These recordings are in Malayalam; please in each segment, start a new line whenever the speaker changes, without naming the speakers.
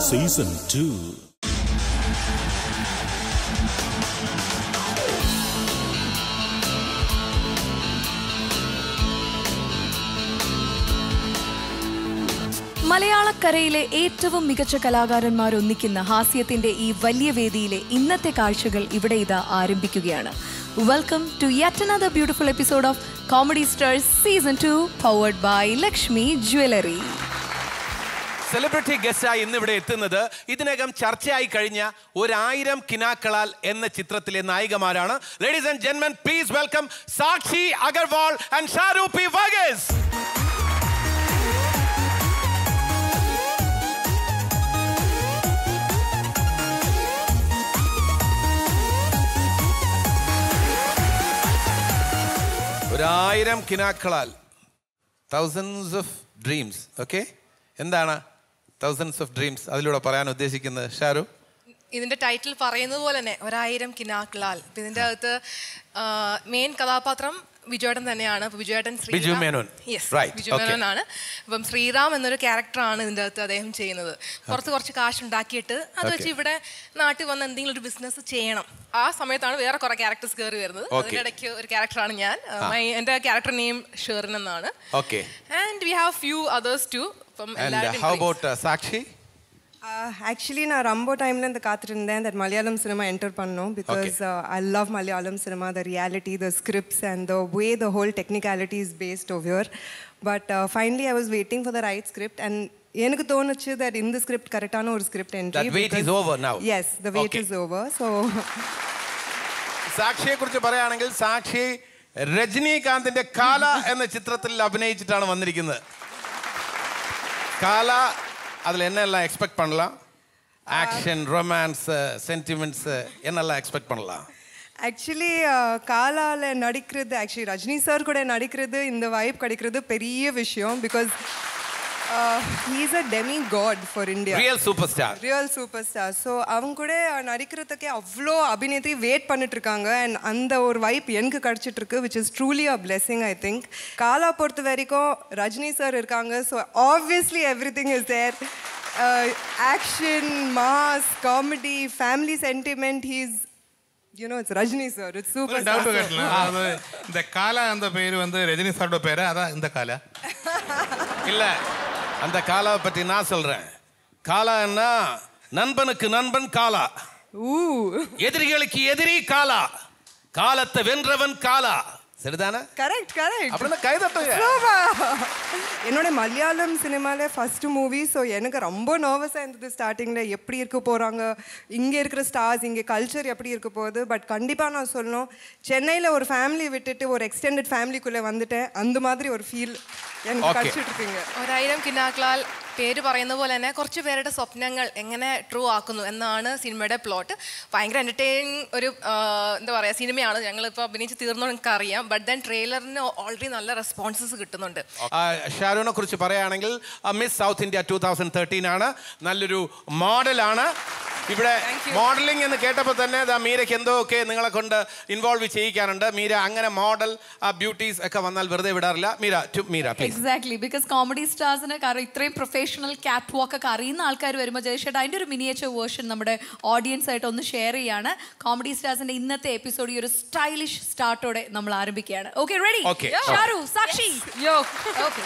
സീസൺ ടു
മലയാളക്കരയിലെ ഏറ്റവും മികച്ച കലാകാരന്മാർ ഒന്നിക്കുന്ന ഹാസ്യത്തിന്റെ ഈ വലിയ വേദിയിലെ ഇന്നത്തെ കാഴ്ചകൾ ഇവിടെ ഇതാ ആരംഭിക്കുകയാണ് welcome to yet another beautiful episode of comedy stars season two powered by Lakshmi jewellery
celebrity ഗസ്റ്റായി ഇന്ന് ഇവിടെ എത്തുന്നത് ഇതിനകം ചർച്ചയായി കഴിഞ്ഞ ഒരായിരം കിനാക്കളാൽ എന്ന ചിത്രത്തിലെ നായികമാരാണ് ലേഡീസ് ആൻഡ് ജെന്മൻ please welcome Sakshi Agarwal and Sharu P Varghese ഒരായിരം കിനാക്കളാൽ തൗസൻഡ്സ് ഓഫ് ഡ്രീംസ് ഓക്കെ എന്താണ് തൗസൻഡ്സ് ഓഫ് ഡ്രീംസ് അതിലൂടെ പറയാൻ ഉദ്ദേശിക്കുന്നത് ഷാരു
ഇതിന്റെ ടൈറ്റിൽ പറയുന്നത് പോലെ തന്നെ ഒരായിരം കിനാക്കളാൽ ഇപ്പൊ ഇതിന്റെ അകത്ത് മെയിൻ കഥാപാത്രം വിജയേട്ടൻ തന്നെയാണ് അപ്പൊ വിജയേട്ടൻ
Biju Menon.
Yes
Right,
Biju
okay.
Menon ആണ് അപ്പം ശ്രീറാം എന്നൊരു ക്യാരക്ടറാണ് ഇതിന്റെ അകത്ത് അദ്ദേഹം ചെയ്യുന്നത് കുറച്ച് കുറച്ച് കാശ് ഉണ്ടാക്കിയിട്ട് അത് വെച്ച്
Okay.
ഇവിടെ നാട്ടിൽ വന്ന് എന്തെങ്കിലും ഒരു ബിസിനസ് ചെയ്യണം ആ സമയത്താണ് വേറെ കുറെ ക്യാരക്ടേഴ്സ് കയറി വരുന്നത്
Okay.
അതിന്റെ ഇടയ്ക്ക് ഒരു ക്യാരക്ടറാണ് ഞാൻ Uh, my- എന്റെ ക്യാരക്ടർ നെയിം ഷെറിൻ എന്നാണ്
okay
and we have few others too അപ്പം
ആൻഡ്
എല്ലാവരുടെയും
how
colleagues.
About Sakshi
actually நான் ரொம்ப டைம்லேருந்து காத்திருந்தேன் தட் மலையாளம் சினிமா என்டர் பண்ணோம் because I love Malayalam cinema the reality the scripts and the way the whole technicality is past over but finally I was waiting for the right script and எனக்கு தோணுச்சு தட் இந்த ஸ்கிரிப்ட் கரெக்டான ஒரு script
That wait is over now.
Yes the wait
Okay.
Is over so
സാക്ഷിയെ കുറിച്ച് പറയുകയാണെങ്കിൽ സാക്ഷി രജനീകാന്തിന്റെ കാല എന്ന ചിത്രത്തിൽ അഭിനയിച്ചിട്ടാണ് വന്നിരിക്കുന്നത് കാല அதில் என்னெல்லாம் எக்ஸ்பெக்ட் பண்ணலாம் ஆக்ஷன் ரொமான்ஸ் சென்டிமெண்ட்ஸ் என்னெல்லாம் எக்ஸ்பெக்ட் பண்ணலாம்
ஆக்சுவலி காலால நடிக்கிறது ஆக்சுவலி ரஜினி சார் கூட நடிக்கிறது இந்த வைப் கிடைக்கிறது பெரிய விஷயம் because he's a demi god for India
real super star
real super star so அவங்க கூட நடிக்கிறதுக்கே அவ்வளோ அபிநயத்தை வெயிட் பண்ணிட்டு இருக்காங்க அண்ட் அந்த ஒரு வைப் எனக்கு கிடச்சிட்டு இருக்கு which is truly a blessing I think Kaala பொறுத்த வரைக்கும் ரஜினி சார் இருக்காங்க so obviously every thing is there action mass comedy family sentiment he's you know it's Rajini sir it's
ஒரு
சூப்பர்
டவுட் கேட்டலாம் அதாவது இந்த காலா அந்த பேர் வந்து ரஜினி சாரோட பேரு அதான் இந்த காலா
இல்ல அந்த காலாவை பற்றி நான் சொல்றேன் காலான்னா நண்பனுக்கு நண்பன் காலா
ஊ
எதிரிகளுக்கு எதிரி காலா காலத்தை வென்றவன் காலா சரிதானே
கரெக்ட் கரெக்ட்
அப்படின்னா கைதட்டுங்க
என்னோட மலையாளம் சினிமால ஃபர்ஸ்ட் மூவி ஸோ எனக்கு ரொம்ப நர்வஸாக இருந்தது ஸ்டார்டிங்கில் எப்படி இருக்க போகிறாங்க இங்கே இருக்கிற ஸ்டார்ஸ் இங்கே கல்ச்சர் எப்படி இருக்க போகுது பட் கண்டிப்பாக நான் சொல்லணும் சென்னையில் ஒரு ஃபேமிலி விட்டுட்டு ஒரு எக்ஸ்டெண்டட் ஃபேமிலிக்குள்ளே வந்துட்டேன் அந்த மாதிரி ஒரு ஃபீல் எனக்கு
Okay.
கிடச்சிட்டு இருக்குங்க
ഒരായിരം കിനാക്കളാൽ പേര് പറയുന്ന പോലെ തന്നെ കുറച്ച് പേരുടെ സ്വപ്നങ്ങൾ എങ്ങനെ ട്രൂ ആക്കുന്നു എന്നാണ് സിനിമയുടെ പ്ലോട്ട് ഭയങ്കര എന്റർടൈനിങ് ഒരു ആ, എന്താ പറയുക സിനിമയാണ് ഞങ്ങളിപ്പോൾ അഭിനയിച്ച് തീർന്നു നിങ്ങൾക്ക് അറിയാം ബട്ട് ദെൻ ട്രെയിലറിന് ഓൾറെഡി നല്ല റെസ്പോൺസസ് കിട്ടുന്നുണ്ട്
ആ, ഷാരൂനെ കുറിച്ച് പറയുകയാണെങ്കിൽ miss south India two thousand thirteen ആണ് നല്ലൊരു മോഡലാണ് ഇവിടെ മോഡലിംഗ് എന്ന് കേട്ടപ്പോൾ തന്നെ ദാ മീരയ്ക്ക് എന്തോ ഒക്കെ നിങ്ങളെ കൊണ്ട് ഇൻവോൾവ് ചെയ്യിക്കാനുണ്ട് മീര അങ്ങനെ മോഡൽ ബ്യൂട്ടീസ് ഒക്കെ വന്നാൽ വെറുതെ വിടാറില്ല Meera too Meera please
exactly because comedy സ്റ്റാർസിന് കാരണം ഇത്രയും പ്രൊഫഷണൽ ക്യാറ്റ് വാക്ക് ഒക്കെ അറിയുന്ന ആൾക്കാർ വരുമ്പോൾ ജയശേട്ട് അതിൻ്റെ ഒരു മിനിയേച്ചർ വേർഷൻ നമ്മുടെ ഓഡിയൻസ് ആയിട്ട് ഒന്ന് ഷെയർ ചെയ്യാണ് കോമഡി സ്റ്റാർസിന്റെ ഇന്നത്തെ എപ്പിസോഡ് ഈ ഒരു സ്റ്റൈലിഷ് സ്റ്റാർട്ടോടെ നമ്മൾ ആരംഭിക്കുകയാണ് ഓക്കെ റെഡി
Okay.
ഷാരു സാക്ഷി യോ ഓക്കെ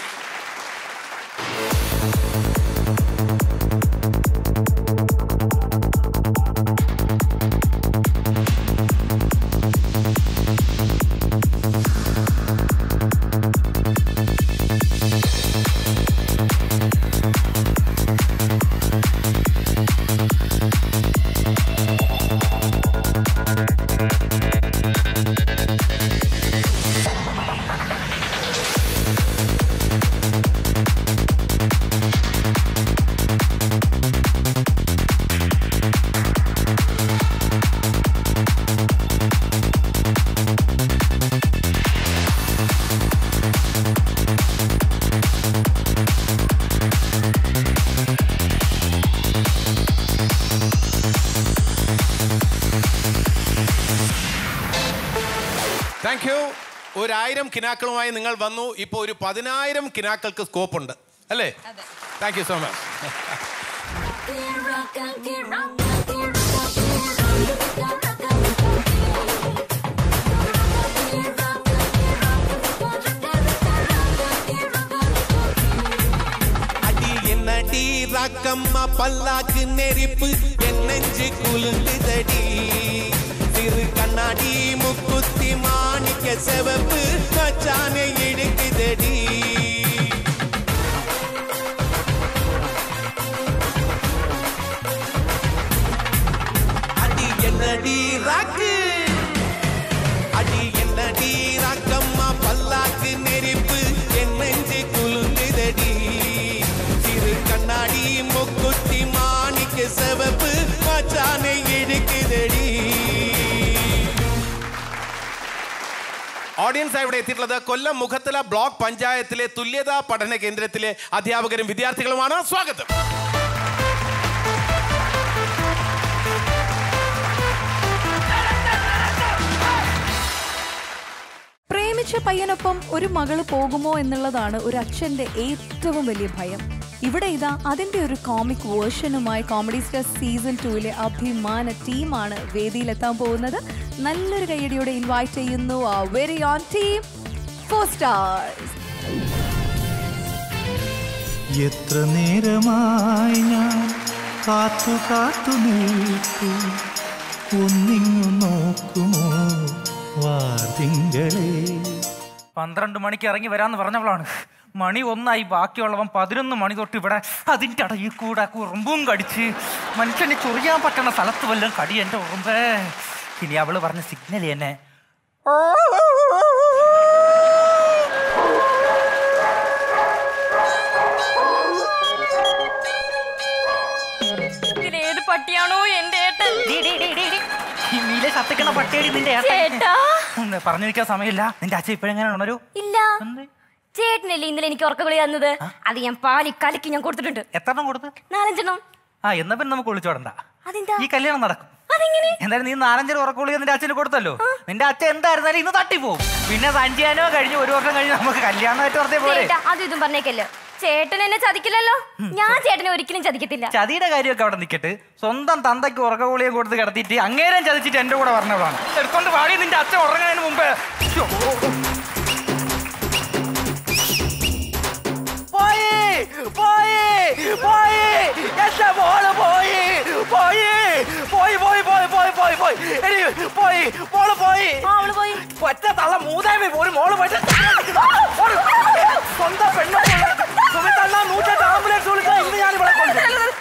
താങ്ക് യു ഒരായിരം കിനാക്കളുമായി നിങ്ങൾ വന്നു ഇപ്പോൾ ഒരു പതിനായിരം കിനാക്കൾക്ക് സ്കോപ്പ് ഉണ്ട് അല്ലേ താങ്ക് യു സോ മച്ച്
அடி என்னடி ராக்கம்மா பல்லாக்கு நெரிப்பு என் நெஞ்சு குலுங்குதடி சிறு கண்ணாடி முக்குத்தி மாணிக்க செவப்பு மச்சானை இழுக்குதடி அடி என்னடி ராக்கு அடி என்னடி ராக்கம்மா பல்லாக்கு நெரிப்பு என் நெஞ்சு குலுங்குதடி சிறு கண்ணாடி முக்குத்தி மாணிக்க செவப்பு மச்சானை இழுக்குதடி
ഓഡിയൻസ് ഇവിടെ എത്തിയിട്ടുള്ളത് കൊല്ലം മുഖത്തല ബ്ലോക്ക് പഞ്ചായത്തിലെ തുല്യതാ പഠന കേന്ദ്രത്തിലെ അധ്യാപകരും വിദ്യാർത്ഥികളുമാണ് സ്വാഗതം
പ്രേമിച്ച പയ്യനൊപ്പം ഒരു മകള് പോകുമോ എന്നുള്ളതാണ് ഒരു അച്ഛന്റെ ഏറ്റവും വലിയ ഭയം ഇവിടെ ഇതാ അതിന്റെ ഒരു കോമിക് വേർഷനുമായി കോമഡി സ്റ്റാർ സീസൺ ടൂവിലെ അഭിമാന ടീമാണ് വേദിയിലെത്താൻ പോകുന്നത് നല്ലൊരു കയ്യടിയോടെ ഇൻവൈറ്റ് ചെയ്യുന്നു ആ very own team four stars
എത്ര നേരമായി ഞാൻ കാത്തു കാത്തു നിൽക്കൂ ഒന്നിങ്ങു നോക്കുമോ വാതിങ്കളേ
പന്ത്രണ്ട് മണിക്ക് ഇറങ്ങി വരാന്ന് പറഞ്ഞവളാണ് മണി ഒന്നായി ബാക്കിയുള്ളവൻ പതിനൊന്ന് മണി തൊട്ട് ഇവിടെ അതിൻ്റെ ഇടയിൽ കൂടെ ഉറുമ്പും കടിച്ച് മനുഷ്യന് ചൊറിയാൻ പറ്റുന്ന സ്ഥലത്ത് വല്ലതും കടി എൻ്റെ ഉറുമ്പേ ഇനി അവള് പറഞ്ഞ സിഗ്നൽ എന്നെ
ഏത് പട്ടിയാണോ എന്റെ ഏട്ടൻ
ഡീ, ഡീ, ഡീ, ഡീ, ഡീ. ഈ നീല കത്തിക്കണ പട്ടിയടി നിന്റെ ഏട്ടൻ.
ചേട്ടാ.
ഒന്ന് പറഞ്ഞു നിൽക്കാൻ സമയമില്ല നിന്റെ അച്ഛൻ ഇപ്പോഴെങ്ങനെ ഉണരൂ
ഇല്ല ചേട്ടനല്ലേ ഇന്നലെ എനിക്ക് ഉറക്കവിളി തന്നത് അത് ഞാൻ പാലി കലക്കി ഞാൻ കൊടുത്തിട്ടുണ്ട്
എത്രണ്ണം കൊടുത്ത്
നാലഞ്ചെണ്ണം
ആ എന്നാ പിന്നെ നമുക്ക് വിളിച്ചോടണ്ട
അതെന്താ
ഈ കല്യാണം നടക്കും
അതെങ്ങനെ
എന്തായാലും നീ നാലഞ്ചര ഉറക്കുള്ളിൽ നിന്റെ അച്ഛന് കൊടുത്തല്ലോ നിന്റെ അച്ഛൻ എന്തായിരുന്നാലും ഇന്ന് തട്ടിപ്പോവും പിന്നെ സഞ്ചയാനോ കഴിഞ്ഞ് ഒരു വർഷം കഴിഞ്ഞ് നമുക്ക് കല്യാണമായിട്ട് നടത്തിയ പോലെ
ചേട്ടാ അത് ഇതും പറഞ്ഞേക്കല്ലോ ചേട്ടൻ എന്നെ ചതിക്കില്ലല്ലോ ഞാൻ ചേട്ടനെ ഒരിക്കലും ചതിക്കത്തില്ല
ചതിയുടെ കാര്യമൊക്കെ അവിടെ നിൽക്കട്ടെ സ്വന്തം തന്തയ്ക്ക് ഉറക്കഗുളിയും കൊടുത്ത് കിടത്തിയിട്ട് അങ്ങേരം ചതിച്ചിട്ട് എന്റെ കൂടെ പറഞ്ഞവളാണ് എടുത്തോണ്ട് പാടി നിന്റെ അച്ഛൻ ഉറങ്ങുന്നതിന് മുമ്പ് ശ്ശോ. പോയി പോയി പോയി എന്റെ മോള് പോയി പോയി പോയി പോയി പോയി പോയി പോയി പോയി എടി പോയി മോള് പോയി
അവള് പോയി
ഒറ്റ തള്ള മൂതായ്മ പോലും മോള് പോയിട്ട് ഓട്. സ്വന്തം പെണ്ണു സുമിത്തണ്ണ നൂറ്റെട്ട് ആംബുലൻസ് വിളിച്ചാ ഇന്ന് ഞാൻ ഇവിടെ കൊണ്ട്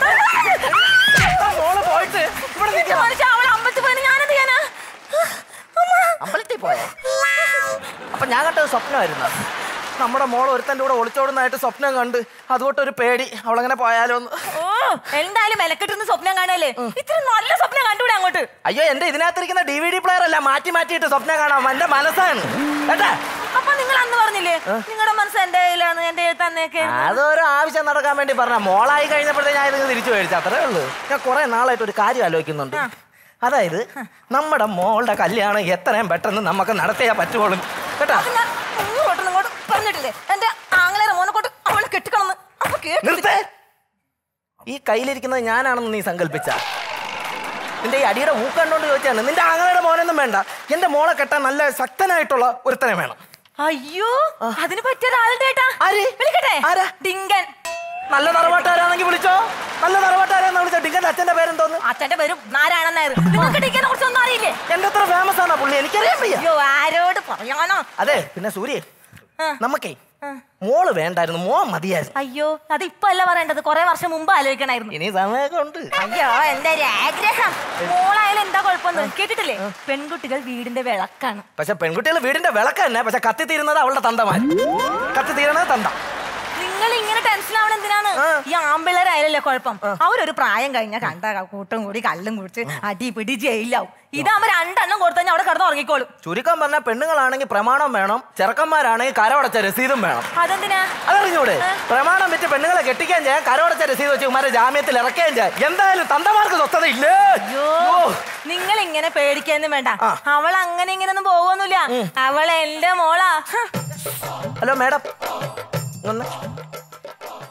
മോള് പോയിട്ട് ഇവിടെ നിൽക്കണം
മനുഷ്യ അവൾ അമ്പലത്തിൽ പോയി ഞാനെന്ത് ചെയ്യാനാ
അമ്പലത്തിൽ പോയോ അപ്പൊ ഞാൻ കണ്ടത് സ്വപ്നമായിരുന്നു നമ്മുടെ മോൾ ഒരുത്തൻ്റെ കൂടെ ഒളിച്ചോടുന്നതായിട്ട് സ്വപ്നം കണ്ട് അതുകൊണ്ട് ഒരു പേടി അവളങ്ങനെ പോയാലോ എന്ന്
ഓ എന്തായാലും മെലക്കെട്ടുന്ന സ്വപ്നം കാണല്ലേ ഇത്ര നല്ല സ്വപ്നം കണ്ടൂടെ അങ്ങോട്ട്
അയ്യോ എന്റെ ഇതിനകത്തിരിക്കുന്ന ഡി വി ഡി പ്ലെയർ അല്ല മാറ്റി മാറ്റിയിട്ട് സ്വപ്നം കാണാം എന്റെ മനസ്സാണ് കേട്ടാ
അപ്പൊ നിങ്ങൾ അന്ന് പറഞ്ഞില്ലേ നിങ്ങളുടെ മനസ്സ് എന്റെ കയ്യിലാണ് എന്റെ കയ്യിൽ തന്നേക്ക്
അതൊരു ആവശ്യം നടക്കാൻ വേണ്ടി പറഞ്ഞ മോളായി കഴിഞ്ഞപ്പോഴത്തേ ഞാൻ ഇത് തിരിച്ചു മേടിച്ചു അത്രേ ഉള്ളൂ ഞാൻ കുറെ നാളായിട്ട് ഒരു കാര്യം ആലോചിക്കുന്നുണ്ട് അതായത് നമ്മുടെ മോളുടെ കല്യാണം എത്രയും പെട്ടെന്ന് നമുക്ക് നടത്തിയാ പറ്റുള്ളൂ കേട്ടാ
അത് ഞാൻ ഇങ്ങോട്ട് ഇങ്ങോട്ട് പറഞ്ഞിട്ടില്ലേ എന്റെ ആങ്ങളെ മോനെ കൊണ്ട് അവളെ കെട്ടിക്കണമെന്ന് അപ്പൊ കേട്ടില്ല
നിർത്തേ ഈ കയ്യിലിരിക്കുന്നത് ഞാനാണെന്ന് നീ സങ്കല്പിച്ച നിന്റെ ഈ അടിയുടെ ഊക്കണ്ടോണ്ട് ചോദിച്ചാണ് നിന്റെ ആങ്ങളുടെ മോനൊന്നും വേണ്ട എന്റെ മോളെ കെട്ടാൻ നല്ല ശക്തനായിട്ടുള്ള ഒരുത്തനെ വേണം
അയ്യോ അതിന് പറ്റിയ ഒരാളുടെ ഏട്ടാ
ആര്?
വിളിക്കട്ടെ
ആരാ?
ഡിങ്കൻ
നല്ല തറവാട്ടുകാരാണെങ്കിൽ വിളിച്ചോ നല്ല തറവാട്ടുകാരാന്ന് വിളിച്ചോ ഡിങ്കന്റെ അച്ഛന്റെ പേരെന്തോന്ന്
അച്ഛന്റെ പേരും നാരായണൻ നായർ നിങ്ങൾക്ക് ഡിങ്കനെ കുറിച്ച് ഒന്നും അറിയില്ലേ
എന്റെ അത്ര ഫേമസ് ആണോ പുള്ളി എനിക്കറിയാൻ വയ്യ
അയ്യോ ആരോട് പറയാനോ
അതെ പിന്നെ സൂര്യ
ആ.
നമുക്കേ മോള് വേണ്ടായിരുന്നു മോൻ മതിയായിരുന്നു
അയ്യോ അത് ഇപ്പൊ അല്ല പറയേണ്ടത് കൊറേ വർഷം മുമ്പ് ആലോചിക്കണായിരുന്നു
ഇനി സമയമൊക്കെ ഉണ്ട്
അയ്യോ എന്റെ ഒരു ആഗ്രഹം മോളായാലും എന്താ കുഴപ്പമൊന്നും കേട്ടിട്ടില്ലേ പെൺകുട്ടികൾ വീടിന്റെ വിളക്കാണ്
പക്ഷെ പെൺകുട്ടികൾ വീടിന്റെ വിളക്ക് തന്നെ പക്ഷെ കത്തി തീരുന്നത് അവളുടെ തന്തമാൻ കത്തി തീരണത് തന്ത
നിങ്ങൾ ഇങ്ങനെ ടെൻഷൻ ആവണം എന്തിനാണ് ഈ ആമ്പിള്ളേരായാലല്ലേ കുഴപ്പം അവരൊരു പ്രായം കഴിഞ്ഞാൽ കണ്ട കൂട്ടും കൂടി കള്ളും കുടിച്ച് അടി പിടി ജയിലാവും ഇതാകുമ്പോ രണ്ടെണ്ണം കൊടുത്തു കഴിഞ്ഞാൽ അവിടെ കിടന്ന് ഉറങ്ങിക്കോളും
ചുരുക്കം പറഞ്ഞ പെണ്ണുങ്ങളാണെങ്കിൽ പ്രമാണം വേണം ചെറുക്കന്മാരാണെങ്കിൽ കരമടച്ച രസീതും വേണം
അതെന്തിനാ
അതറിഞ്ഞൂടെ പ്രമാണം വെച്ച് പെണ്ണുങ്ങളെ കെട്ടിക്കാൻ ചെയ്യാൻ കരമടച്ച രസീത് വെച്ച് ഉമാരെ ജാമ്യത്തിൽ ഇറക്കുകയും ചെയ്യാം എന്തായാലും തന്തമാർക്ക് സ്വസ്ഥത ഇല്ലേ
അയ്യോ നിങ്ങൾ ഇങ്ങനെ പേടിക്കൊന്നും വേണ്ട അവൾ അങ്ങനെ ഇങ്ങനെ ഒന്നും പോവൊന്നുമില്ല അവൾ എന്റെ മോളാ ഹ്.
ഹലോ മേഡം ഒന്ന്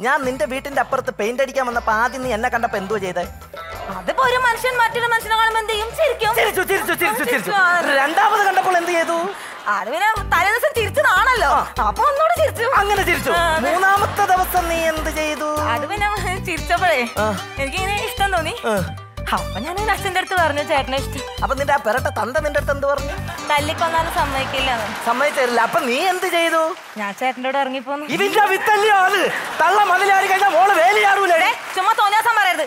ഞാൻ നിന്റെ വീട്ടിന്റെ അപ്പുറത്ത് പെയിന്റ് അടിക്കാൻ വന്നപ്പോ ആദ്യം നീ എന്നെ കണ്ടപ്പോ എന്തോ ചെയ്തേ
അതിപ്പോ ഒരു മനുഷ്യൻ മറ്റൊരു മനുഷ്യനെ കാണുമ്പോ എന്ത് ചെയ്യും ചിരിക്കും
ചിരിച്ചു ചിരിച്ചു ചിരിച്ചു ചിരിച്ചു
ആ,
രണ്ടാമത് കണ്ടപ്പോൾ എന്ത് ചെയ്തു
അത് പിന്നെ തലേ ദിവസം ചിരിച്ചതാണല്ലോ അപ്പൊ ഒന്നുകൂടെ ചിരിച്ചു
അങ്ങനെ ചിരിച്ചു
ആ, അതെ.
മൂന്നാമത്തെ ദിവസം നീ എന്ത് ചെയ്തു
അത് പിന്നെ ചിരിച്ചപ്പോഴേ
ആ.
എനിക്ക് ഇങ്ങനെ ഇഷ്ടം തോന്നി
ആ.
അപ്പൊ ഞാൻ എന്റെ അച്ഛന്റെ അടുത്ത് പറഞ്ഞു ചേട്ടനെ ഇഷ്ടം
അപ്പൊ നിന്റെ ആ പെരട്ട തന്ത നിന്റെ അടുത്ത് എന്ത് പറഞ്ഞു
തല്ലിക്കൊന്നാലും സമ്മതിക്കില്ല
സമ്മതിച്ചില്ല അപ്പൊ നീ എന്ത് ചെയ്തു
ഞാൻ ചേട്ടൻ്റെ കൂടെ ഇറങ്ങിപ്പോന്നു
ഇതിന്റെ വിത്തല്ലയോ അത് തള്ള മതിലാടി കഴിഞ്ഞാൽ മോള് വേലിയാടൂലേ
ദേ, ചുമ്മാ തോന്നിയാസം പറയരുത്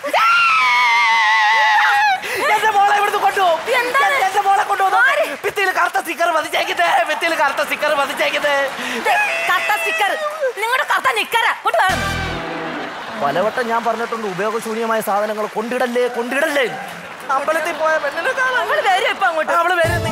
എന്റെ മോളെ ഇവിടുന്ന് കൊണ്ടുപോകും
എന്താണ്?
എന്റെ മോളെ കൊണ്ടുപോകും
ആര്?
ഭിത്തിയിൽ കറുത്ത സ്റ്റിക്കർ പതിച്ചേക്കുന്നേ ഭിത്തിയിൽ കറുത്ത സ്റ്റിക്കർ പതിച്ചേക്കുന്നേ
കട്ട സ്റ്റിക്കർ നിങ്ങളുടെ കട്ട നിക്കറ കൊണ്ട് വേണം
പലവട്ടം ഞാൻ പറഞ്ഞിട്ടുണ്ട് ഉപയോഗശൂന്യമായ സാധനങ്ങൾ കൊണ്ടിടല്ലേ കൊണ്ടിടല്ലേ അമ്പലത്തിൽ പോയ പെണ്ണിനെ കാണാൻ
അവള് വരും ഇപ്പൊ അങ്ങോട്ട്
അവള് വരുന്നേ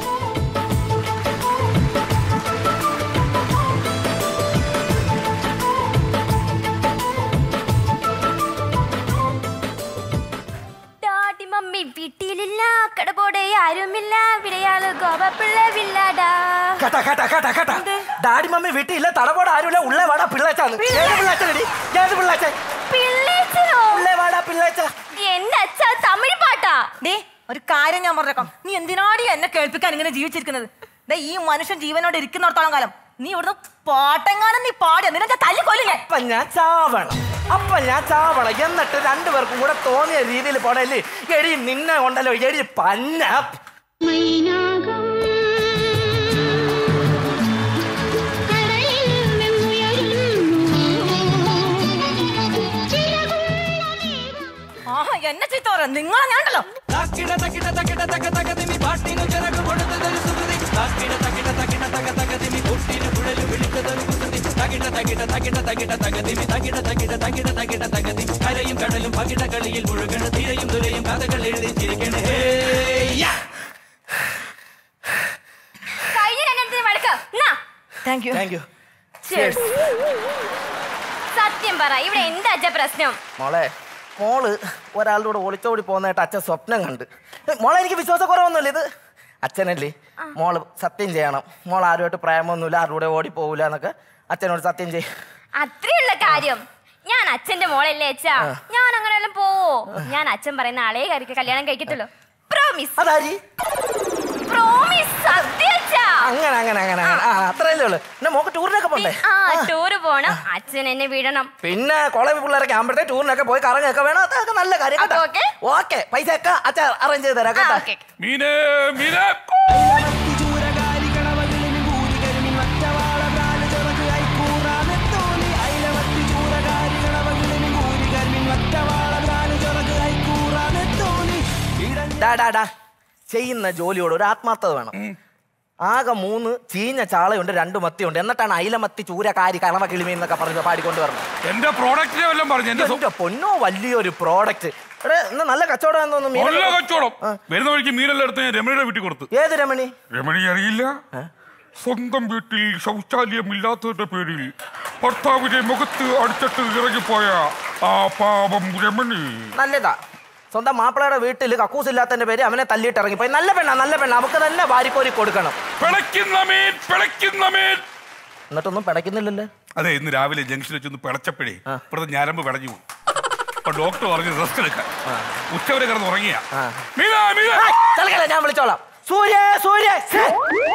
ഡാഡി മമ്മി വീട്ടിലില്ല കടപോടെ ആരുമില്ല വിളയാള് ഗോപപ്പിള്ള വില്ലാടാ
കേട്ടാ കേട്ടാ കേട്ടാ കേട്ടാ ഡാഡി മമ്മി വീട്ടിലില്ല തടപോട് ആരുമില്ല ഉള്ളേ വാടാ പിള്ളേച്ചാന്ന് ഏത് പിള്ളേച്ചടി ഏത് പിള്ളേച്ച
പിള്ളേച്ചനോ
ഉള്ളേ വാടാ പിള്ളേച്ച
എന്റെ അച്ഛ തമിഴ് പാട്ടാ
ദേ ഒരു കാര്യം ഞാൻ പറഞ്ഞേക്കാം നീ എന്തിനാടി എന്നെ കേൾപ്പിക്കാൻ ഇങ്ങനെ ജീവിച്ചിരിക്കുന്നത് ദേ ഈ മനുഷ്യൻ ജീവനോട് ഇരിക്കുന്നിടത്തോളം കാലം നീ ഇവിടുന്ന് പാട്ടെങ്ങാനും നീ പാടി നിന്നെ ഞാൻ തല്ലിക്കൊല്ലും ഞാൻ
അപ്പൊ ഞാൻ ചാവണം അപ്പൊ ഞാൻ ചാവണം എന്നിട്ട് രണ്ടുപേർക്കും കൂടെ തോന്നിയ രീതിയിൽ പോണല്ലേ എടി നിന്നെ ഉണ്ടല്ലോ എടി പന്ന
മൈനാകം
ആ എന്നെ ചീത്ത പറയാം നിങ്ങളെ ഞാണ്ടല്ലോ
കഴിഞ്ഞ രണ്ടെണ്ണത്തിന് വഴക്ക് എന്നാ
thank you
thank you
Cheers. സത്യം പറ ഇവിടെ എന്താ അച്ഛ പ്രശ്നം
മോളെ മോള് ഒരാളുടെ കൂടെ ഒളിച്ചോടി പോകുന്നതായിട്ട് അച്ഛൻ സ്വപ്നം കണ്ട് ഏ, മോളെ എനിക്ക് വിശ്വാസക്കുറവൊന്നുമില്ല ഇത് അച്ഛനല്ലേ മോള് സത്യം ചെയ്യണം മോൾ ആരുമായിട്ട് പ്രേമൊന്നുമില്ല ആരുടെ കൂടെ ഓടി പോകില്ല എന്നൊക്കെ അച്ഛനോട് സത്യം ചെയ്യും
അത്രയുള്ള കാര്യം ഞാൻ അച്ഛന്റെ മോളല്ലേ അച്ഛാ ഞാൻ അങ്ങനെ വല്ലതും പോവോ ഞാൻ അച്ഛൻ പറയുന്ന ആളെ കാര്യക്ക് കല്യാണം കഴിക്കത്തുള്ളൂ പ്രോമിസ്
അതാരി
പ്രോമിസ് സത്യം അച്ഛാ
അങ്ങനെ അങ്ങനെ അങ്ങനെ അങ്ങനെ ആ അത്രയല്ലേ ഉള്ളു പിന്നെ മോക്ക് ടൂറിനൊക്കെ പോണ്ടേ
ആ ടൂറ് പോണം അച്ഛൻ എന്നെ വിടണം
പിന്നെ കോളേജ് പിള്ളേരൊക്കെ ആകുമ്പോഴത്തെ ടൂറിനൊക്കെ പോയി കറങ്ങൊക്കെ വേണം അതൊക്കെ നല്ല കാര്യം കേട്ടോ
അപ്പൊ okay?
ഓക്കെ പൈസ ഒക്കെ അച്ഛൻ അറേഞ്ച് ചെയ്ത് തരാം
ആ
കേട്ടോ
ഓക്കെ
മീനേ മീനേ
ഡാ ഡാ ഡാ ചെയ്യുന്ന ജോലിയോട് ഒരു ആത്മാർത്ഥത വേണം ആകെ മൂന്ന് ചീഞ്ഞ ചാളയുണ്ട് രണ്ട് മത്തിയുണ്ട് എന്നിട്ടാണ് അയിലമത്തി ചൂര കാരി കളവ കിളിമീൻ എന്നൊക്കെ പറഞ്ഞ് പാടിക്കൊണ്ട് വരണം
എന്റെ പ്രോഡക്റ്റിനെ വല്ലതും പറഞ്ഞു എന്റെ
എന്റെ പൊന്നോ വലിയൊരു പ്രോഡക്റ്റ് എടേ ഇന്ന് നല്ല കച്ചവടം തോന്നുന്നു മീൻ
നല്ല കച്ചവടം വരുന്ന വഴിക്ക് മീനെല്ലാം എടുത്ത് ഞാൻ രമണിയുടെ വീട്ടിൽ കൊടുത്തു
ഏത് രമണി
രമണി അറിയില്ല സ്വന്തം വീട്ടിൽ ശൗചാലയം ഇല്ലാത്തതിന്റെ പേരിൽ ഭർത്താവിന്റെ മുഖത്ത് അടിച്ചിട്ട് ഇറങ്ങിപ്പോയ ആ പാപം രമണി
നല്ലതാ സ്വന്തം മാപ്പിളയുടെ വീട്ടിൽ കക്കൂസ് ഇല്ലാത്തതിന്റെ പേര് അവനെ തല്ലിയിട്ട് ഇറങ്ങിപ്പോയി നല്ല പെണ്ണാ നല്ല പെണ്ണ അവക്ക് തന്നെ വാരിക്കോരി കൊടുക്കണം
പിളയ്ക്കുന്ന മീൻ പിളയ്ക്കുന്ന മീൻ
എന്നിട്ടൊന്നും പിടയ്ക്കുന്നില്ലല്ലോ
അതെ ഇന്ന് രാവിലെ ജംഗ്ഷനിൽ വെച്ചൊന്ന് പിളച്ചപ്പോഴേ ഇവിടുത്തെ ഞരമ്പ് പിടഞ്ഞു പോകും അപ്പൊ ഡോക്ടർ പറഞ്ഞു റെസ്റ്റ് എടുക്കാൻ ഉച്ചവരെ കിടന്ന് ഉറങ്ങിയ മീന മീന
തൽക്കാലം ഞാൻ വിളിച്ചോളാം സൂര്യ സൂര്യ ഛേ.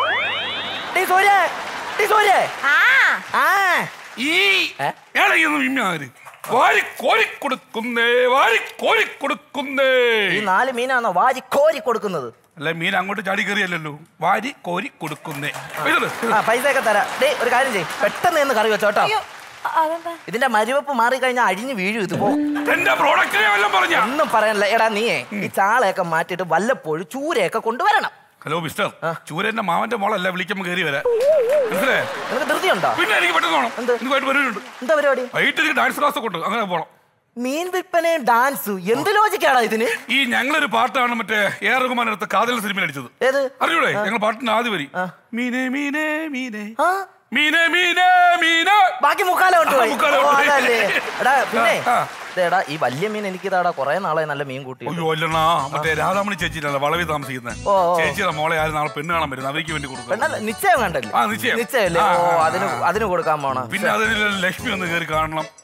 ഡീ സൂര്യ ഡീ സൂര്യ
ആ
ആ
ഈ ഇളയുന്നു ഇമ്മാര് വാരി കോരി കൊടുക്കുന്നേ വാരി കോരി കൊടുക്കുന്നേ
ഈ നാല് മീനാണോ വാരി കോരി കൊടുക്കുന്നത്
അല്ല മീൻ അങ്ങോട്ട് ചാടി കയറിയല്ലോ വാരി കോരി കൊടുക്കുന്നേ ഇതെട്.
ആ പൈസ ഒക്കെ തരാം ഡേ ഒരു കാര്യം ചെയ്യ് പെട്ടെന്ന് നിന്ന് കറി വെച്ചോട്ടോ
അയ്യോ അ- അതെന്താ
ഇതിന്റെ മരുവപ്പ് മാറി കഴിഞ്ഞാൽ അഴിഞ്ഞു വീഴും ഇത് പോ
എന്റെ പ്രോഡക്റ്റിനെ വല്ലതും പറഞ്ഞ
ഒന്നും പറയാനില്ല എടാ നീയേ ഈ ചാളയൊക്കെ മാറ്റിയിട്ട് വല്ലപ്പോഴും ചൂരയൊക്കെ കൊണ്ടുവരണം
ഹലോ മിസ്റ്റർ ചൂരന്റെ മാവന്റെ മോളല്ല വിളിക്കുമ്പോ കയറി വരാൻ മനസ്സിലേ
നിനക്ക് ധൃതിയുണ്ടോ
പിന്നെ എനിക്ക് പെട്ടെന്ന് പോകണം
എന്ത്?
എനിക്ക് വൈകിട്ട് വരുന്നുണ്ട്
എന്താ പരിപാടി
വൈകിട്ട് എനിക്ക് ഡാൻസ് ക്ലാസ് ഒക്കെ ഉണ്ട് അങ്ങനെ പോകണം
മീൻ വിൽപ്പനയും ഡാൻസും എന്ത് ലോജിക്കാടാ ഇതിന്
ഈ ഞങ്ങളൊരു പാട്ടാണ് മറ്റേ എ ആർ റഹ്മാൻ എടുത്ത കാതൽ സിനിമയിൽ അടിച്ചത്
ഏത്
അറിയൂടെ ഞങ്ങൾ പാട്ടിന് ആദ്യം വരി മീനെ മീനെ മീനെ
ആ
മീനെ മീനെ മീനെ
ബാക്കി മുക്കാല കൊണ്ടുപോയി
ആ, മുക്കാലം
ഓ,
കൊണ്ടുപോയി.
അതല്ലേ എടാ പിന്നെ
ആ.
എടാ ഈ വലിയ മീൻ എനിക്ക് ഇതാടാ കുറെ നാളെ നല്ല മീൻ കൂട്ടി
അയ്യോ അല്ലണ്ണാ മറ്റേ രാധാമണി ചേച്ചിയിലല്ല വളവി താമസിക്കുന്നത്
ഓ, ഓ.
ചേച്ചിയുടെ മോളെ ആരും നാളെ പെണ്ണ് കാണാൻ വരുന്നത് അവർക്ക് വേണ്ടി കൊടുക്കും
പെണ്ണല്ല നിശ്ചയം കണ്ടല്ലേ
ആ, നിശ്ചയം.
നിശ്ചയല്ലേ
ആ,
ഓ
ആ, ആ.
അതിന് അതിന് കൊടുക്കാൻ പോണ
പിന്നെ അതിൽ ലക്ഷ്മി ഒന്ന് കയറി കാണണം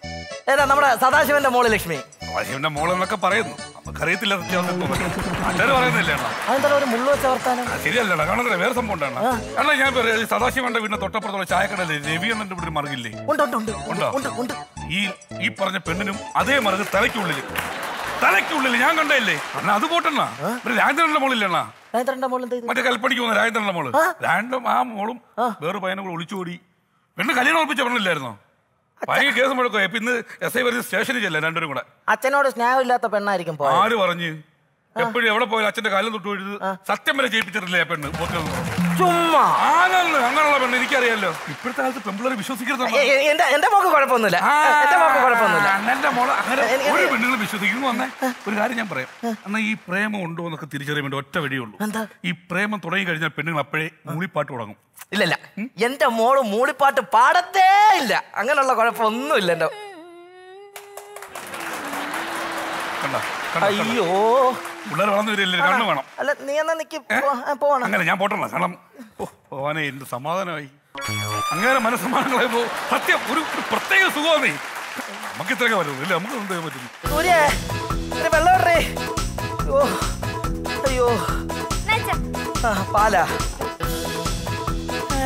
ഏതാ നമ്മുടെ സദാശിവന്റെ മോള് ലക്ഷ്മി
ശിവന്റെ മോളെന്നൊക്കെ പറയുന്നു നമുക്കറിയത്തില്ല സത്യാവസ്ഥ അല്ലാതെ പറയുന്നില്ല അണ്ണാ
അതെന്താ ഒരു മുള്ളു വെച്ച വർത്താനം
ആ, ശരിയല്ലടാ കാണുന്നില്ല വേറെ സംഭവം ഉണ്ടാണ് കാരണം ഞാൻ പറയാം ഈ സദാശിവന്റെ വീടിന്റെ തൊട്ടപ്പുറത്തുള്ള ചായക്കടയിലെ രവി എന്നെ ഇവിടെ മറുകില്ലേ
ഉണ്ട് ഉണ്ട് ഉണ്ട്
ഉണ്ടോ
ഉണ്ട് ഉണ്ട്
ഈ ഈ പറഞ്ഞ പെണ്ണിനും അതേ മറുക് തലയ്ക്കുള്ളില് തലയ്ക്കുള്ളില് ഞാൻ കണ്ടല്ലേ എന്നാ അത് പോട്ടെണ്ണ ഒരു രാജേന്ദ്രന്റെ മോളില്ലണ്ണ
രാജേന്ദ്രന്റെ മോള് എന്ത് ചെയ്തു?
മറ്റേ കൽപ്പണിക്ക് പോകുന്ന രാജേന്ദ്രന്റെ മോള് രാണ്ടും ആ മോളും വേറെ പയ്യനും കൂടെ ഒളിച്ചോടി പെണ്ണ് കല്യാണം ഉറപ്പിച്ച പെണ്ണില്ലായിരുന്നോ ഭയങ്കര കേസ് മുഴക്കോ ഇപ്പൊ ഇന്ന് എസ് ഐ വരുന്ന സ്റ്റേഷനിൽ ചെല്ലാം രണ്ടുപേരും കൂടെ
അച്ഛനോട് സ്നേഹമില്ലാത്ത പെണ്ണായിരിക്കും പോയത്
ആര് പറഞ്ഞു എപ്പോഴും എവിടെ പോയാലും അച്ഛന്റെ കാലം തൊട്ട് എഴുത് സത്യം വരെ ജയിപ്പിച്ചിട്ടില്ലേ ആ പെണ്ണ് പോത്തിനൊന്നും.
ചുമ്മാ
ആണെന്ന് അങ്ങനെയുള്ള പെണ്ണ് എനിക്കറിയാലോ ഇപ്പോഴത്തെ കാലത്ത് പെമ്പിള്ളേർ വിശ്വസിക്കരുത്
എ- എ- എന്റെ എന്റെ മോക്ക് കുഴപ്പമൊന്നുമില്ല എന്റെ മോക്ക് കുഴപ്പമൊന്നുമില്ല
അണ്ണന്റെ മോള് അങ്ങനെ
എനി-
ഒരു
എനി-
പെണ്ണുങ്ങൾ വിശ്വസിക്കുന്നു വന്നേ ഒരു കാര്യം ഞാൻ പറയാം എന്നാ ഈ പ്രേമം ഉണ്ടോ എന്നൊക്കെ തിരിച്ചറിയാൻ വേണ്ടി ഒറ്റ വഴിയുള്ളൂ
എന്താ?
ഈ പ്രേമം തുടങ്ങി കഴിഞ്ഞാൽ പെണ്ണുങ്ങൾ അപ്പോഴേ മൂളിപ്പാട്ട് തുടങ്ങും
ഇല്ലല്ല എന്റെ മോള് മൂളിപ്പാട്ട് പാടത്തേ ഇല്ല അങ്ങനെയുള്ള കുഴപ്പമൊന്നുമില്ല എന്റെ
കണ്ടോ കണ്ടോ, കണ്ടോ?
അയ്യോ
പിള്ളേർ വളർന്നു വരില്ലേ കണ്ണു വേണം
അല്ല നീ എന്നാ നിക്ക് പോ- ആ, പോണം
അങ്ങനെ ഞാൻ പോട്ടല്ല കാരണം ഓ, ഭഗവാനെ എന്ത് സമാധാനമായി അങ്ങനെ മനസ്സമാനങ്ങളായി പോ സത്യം ഒരു ഒരു പ്രത്യേക സുഖമാണ് നമുക്ക് ഇത്രയൊക്കെ പറ്റുള്ളൂ ഇല്ല നമുക്ക് എന്ത് ചെയ്യാൻ പറ്റുന്നു
സൂര്യ ഒരു വെള്ളം ഇടറേ ഓ അയ്യോ
നച്ച.
ആ, പാലാ ഏ,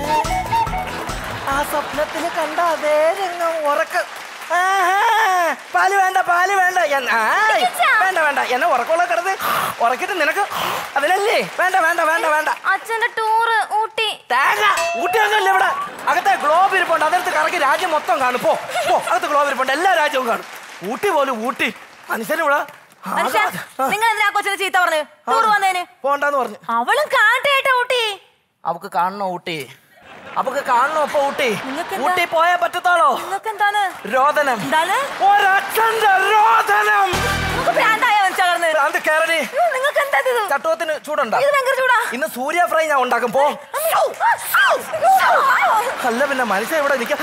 ആ സ്വപ്നത്തിൽ കണ്ട അതേ രംഗം ഉറക്ക ആഹാ, പാല് വേണ്ട പാല് വേണ്ട എൻ- ആ, വേണ്ട വേണ്ട എന്നെ ഉറക്കമുള്ള കിടന്ന് ഉറക്കിട്ട് നിനക്ക് അതിലല്ലേ വേണ്ട വേണ്ട വേണ്ട വേണ്ട
അച്ഛന്റെ ടൂറ് ഊട്ടി
തേങ്ങ ഊട്ടിയൊന്നുമില്ല ഇവിടെ അകത്തെ ഗ്ലോബ് ഇരിപ്പുണ്ട് അതിനകത്ത് കറക്കി രാജ്യം മൊത്തം കാണും പോ പോ അകത്ത് ഗ്ലോബ് ഇരിപ്പുണ്ട് എല്ലാ രാജ്യവും കാണും ഊട്ടി പോലും ഊട്ടി മനുഷ്യന് ഇവിടെ ആകെ-
മനുഷ്യ നിങ്ങൾ എന്തിനാ ആ കൊച്ചിനെ ചീത്ത പറഞ്ഞു ടൂർ വന്നതിന്
പോണ്ടെന്ന് പറഞ്ഞു
അവളും കാട്ടേട്ടാ ഊട്ടി
അവക്ക് കാണണോ ഊട്ടി അവക്ക് കാണണോ ഇപ്പൊ ഊട്ടി
നിങ്ങക്കെന്താ?
ഊട്ടി പോയാ പറ്റത്തോളോ
നിങ്ങൾക്ക് എന്താണ്
രോദനം
എന്താണ്
ഒരച്ഛന്റെ രോദനം
നിങ്ങൾക്ക് ഭ്രാന്തായ മനസ്സിലാകർന്ന്
അത് കേരളി
നിങ്ങൾക്ക് എന്താ ഇത്
ചട്ടുവത്തിന് ചൂടുണ്ടോ
ഇത് ഭയങ്കര ചൂടാ
ഇന്ന് സൂര്യ ഫ്രൈ ഞാൻ ഉണ്ടാക്കും പോ
ഔ, ഔ, ഔ.
അല്ല പിന്നെ മനുഷ്യൻ ഇവിടെ നിൽക്കും